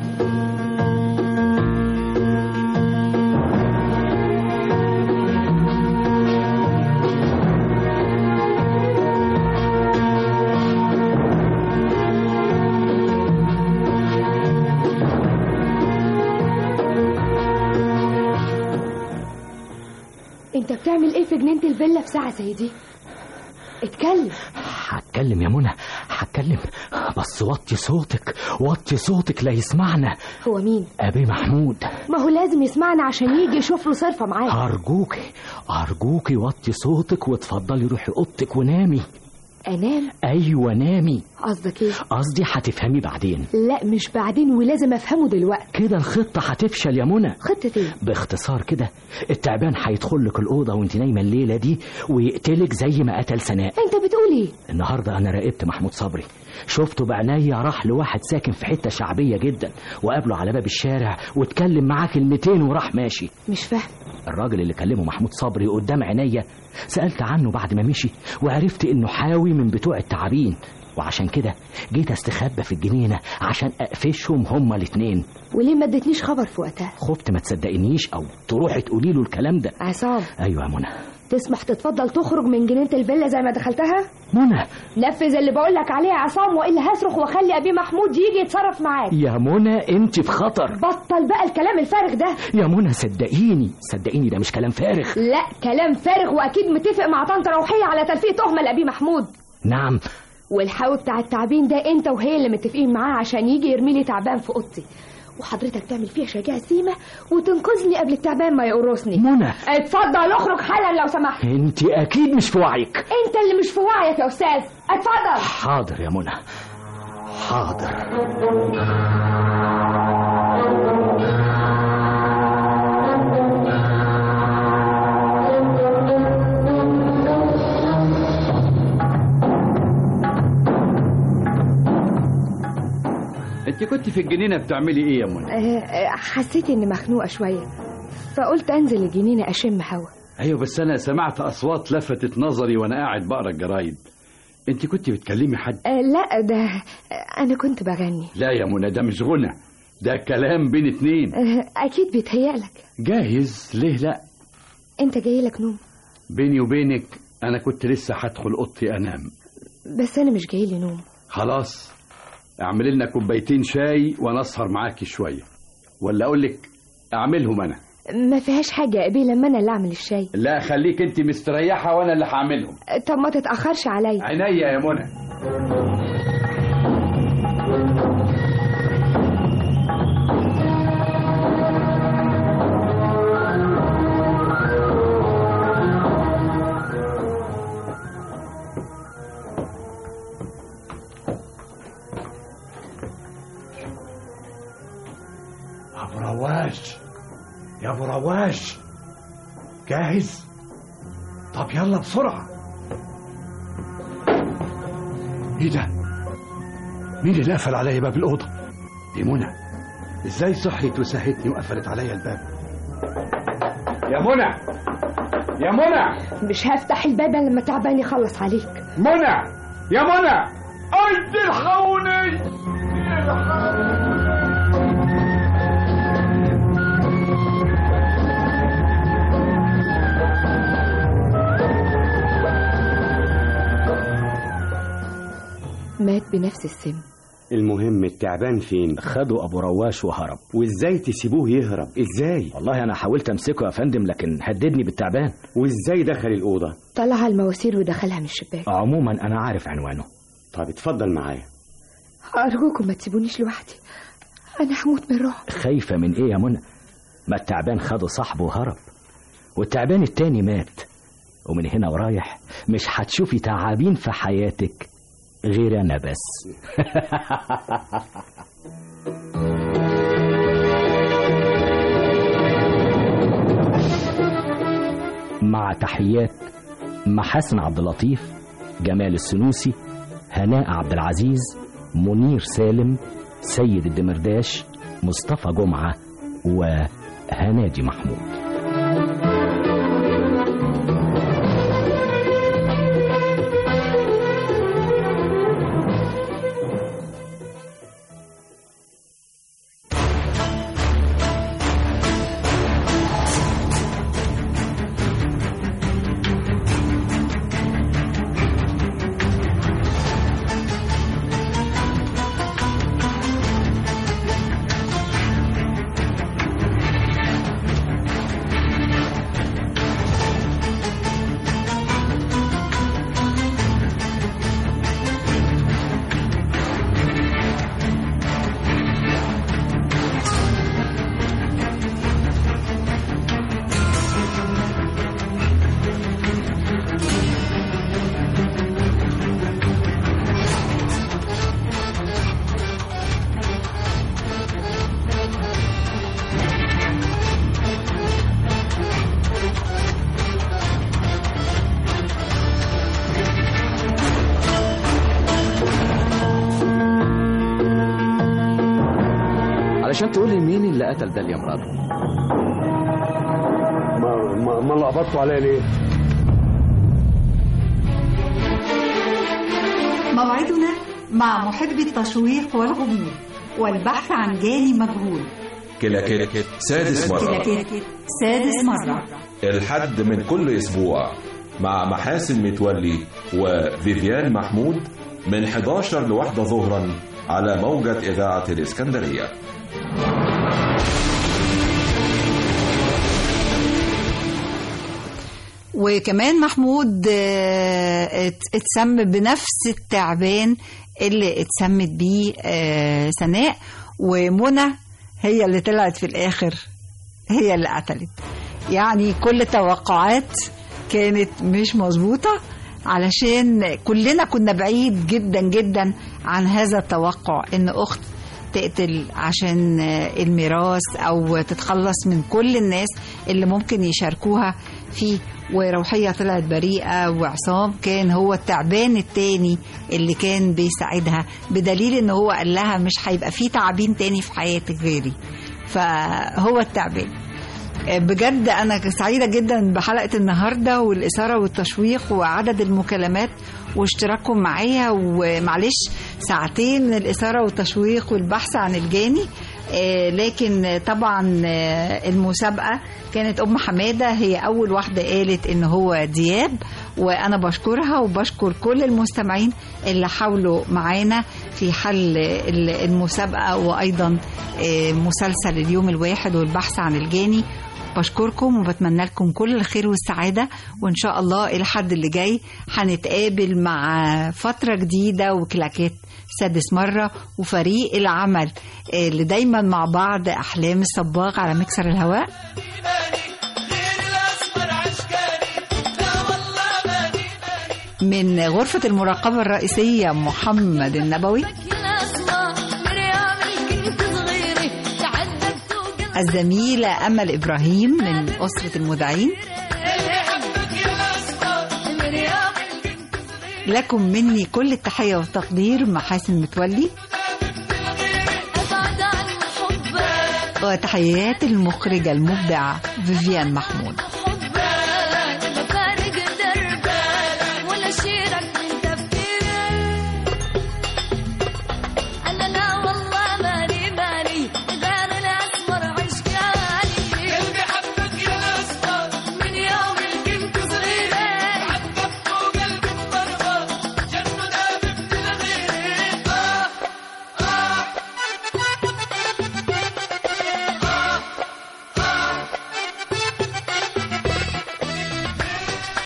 انت بتعمل ايه في جنينة الفيلا في ساعة زي دي اتكلم هتكلم يا منى هتكلم بس وطي صوتك وطي صوتك لا يسمعنا هو مين أبي محمود ما هو لازم يسمعنا عشان يجي يشوف له صرفة معاه أرجوكي أرجوكي وطي صوتك وتفضلي روحي أوضتك ونامي انام أيوة نامي قصدك ايه قصدي هتفهمي بعدين لا مش بعدين ولازم افهمه دلوقتي كده الخطة هتفشل يا منى خطة ايه باختصار كده التعبان هيدخل لك الأوضة وانت نايمة الليلة دي ويقتلك زي ما قتل سناء انت بتقول ايه النهاردة أنا راقبت محمود صبري شفته بعناية راح لواحد ساكن في حتة شعبية جدا وقابله على باب الشارع واتكلم معاه كلمتين وراح ماشي مش فاهم الراجل اللي كلمه محمود صبري قدام عينيا سألت عنه بعد ما مشي وعرفت انه حاوي من بتوع التعابين وعشان كده جيت استخبى في الجنينة عشان اقفشهم هما الاتنين وليه ما اديتنيش خبر في وقتها خفت ما تصدقنيش او تروحي تقولي له الكلام ده عصام ايوه يا منى تسمح تتفضل تخرج من جنينة الفيلا زي ما دخلتها منى نفذ اللي بقول لك عليه يا عصام والا هصرخ واخلي ابي محمود يجي يتصرف معاك يا منى انت في خطر بطل بقى الكلام الفارغ ده يا منى صدقيني صدقيني ده مش كلام فارغ لا كلام فارغ واكيد متفق مع طنط روحيه على تلفيه تهمه لابي محمود نعم والحاوي بتاع التعبين ده انت وهي اللي متفقين معاه عشان يجي يرمي لي تعبان في اوضتي وحضرتك تعمل فيها شجاعة سيمة وتنقذني قبل التعبان ما يقرصني منى اتفضل اخرج حالا لو سمحت انت اكيد مش في وعيك انت اللي مش في وعيك يا استاذ اتفضل حاضر يا منى حاضر انت كنت في الجنينه بتعملي ايه يا منى آه، آه، حسيت اني مخنوقة شوية فقلت انزل الجنينة اشم هوا ايوه بس انا سمعت اصوات لفتت نظري وانا قاعد بقرا الجرايد انت كنت بتكلمي حد آه، لا ده آه، انا كنت بغني لا يا منى ده مش غنى ده كلام بين اتنين آه، اكيد بيتهيألك جاهز ليه لا انت جاي لك نوم بيني وبينك انا كنت لسه هدخل اوضتي انام بس انا مش جاي لي نوم خلاص اعمل لنا كوبايتين شاي وانا اسهر معاكي شويه ولا اقول لك اعملهم انا ما فيهاش حاجة يا ابي لما انا اللي اعمل الشاي لا خليك انت مستريحه وانا اللي هعملهم آه، طب ما تتأخرش عليا عينيا يا منى ابو رواش يا ابو رواش جاهز طب يلا بسرعه ايه ده مين اللي قفل عليا باب الاوضه دي منى ازاي صحيت وسهتني وقفلت عليا الباب يا منى يا منى مش هفتح الباب إلا لما تعبان يخلص عليك منى يا منى انت الحقوني مات بنفس السم المهم التعبان فين خدوا ابو رواش وهرب وازاي تسيبوه يهرب ازاي والله انا حاولت امسكه يا فندم لكن هددني بالتعبان وازاي دخل الاوضه طلع المواسير ودخلها من الشباك عموما انا عارف عنوانه طب اتفضل معايا ارجوكم ما تسيبونيش لوحدي انا هموت من الرعب خايفه من ايه يا منى ما التعبان خده صاحبه وهرب والتعبان التاني مات ومن هنا ورايح مش هتشوفي تعابين في حياتك غير انا بس مع تحيات محاسن عبد اللطيف جمال السنوسي هناء عبد العزيز منير سالم سيد الدمرداش مصطفى جمعة وهنادي محمود علشان تقول لي مين اللي قتل ده يا مراد ما ما, ما لخبطتوا عليا ليه؟ موعدنا مع محب التشويق والغموض والبحث عن جاني مجهول كلاكيت سادس مرة كلاكيت سادس مرة الحد من كل أسبوع مع محاسن متولي وفيفيان محمود من 11 لواحدة ظهرا على موجة إذاعة الإسكندرية وكمان محمود آه، ات- اتسم بنفس التعبان اللي اتسمت بيه آه، سناء ومنى هي اللي طلعت في الاخر هي اللي قتلت يعني كل توقعات كانت مش مظبوطة علشان كلنا كنا بعيد جدا جدا عن هذا التوقع ان اخت تقتل عشان آه، الميراث او تتخلص من كل الناس اللي ممكن يشاركوها فيه وروحية طلعت بريئة وعصام كان هو التعبان التاني اللي كان بيساعدها بدليل ان هو قال لها مش هيبقى فيه تعابين تاني في حياتك غيري فهو التعبان بجد انا سعيده جدا بحلقه النهارده والاثاره والتشويق وعدد المكالمات واشتراككم معايا ومعلش ساعتين من الاثاره والتشويق والبحث عن الجاني آه، لكن طبعا آه، المسابقه كانت ام حماده هي اول واحده قالت ان هو دياب وانا بشكرها وبشكر كل المستمعين اللي حاولوا معانا في حل ال- المسابقه وايضا آه، مسلسل اليوم الواحد والبحث عن الجاني بشكركم وبتمنى لكم كل الخير والسعادة وإن شاء الله الحد اللي جاي هنتقابل مع فترة جديدة وكلاكيت سادس مرة وفريق العمل اللي دايما مع بعض أحلام الصباغ على مكسر الهواء من غرفة المراقبة الرئيسية محمد النبوي الزميلة أمل إبراهيم من أسرة المذيعين لكم مني كل التحية والتقدير محاسن متولي وتحيات المخرجة المبدعة فيفيان محمود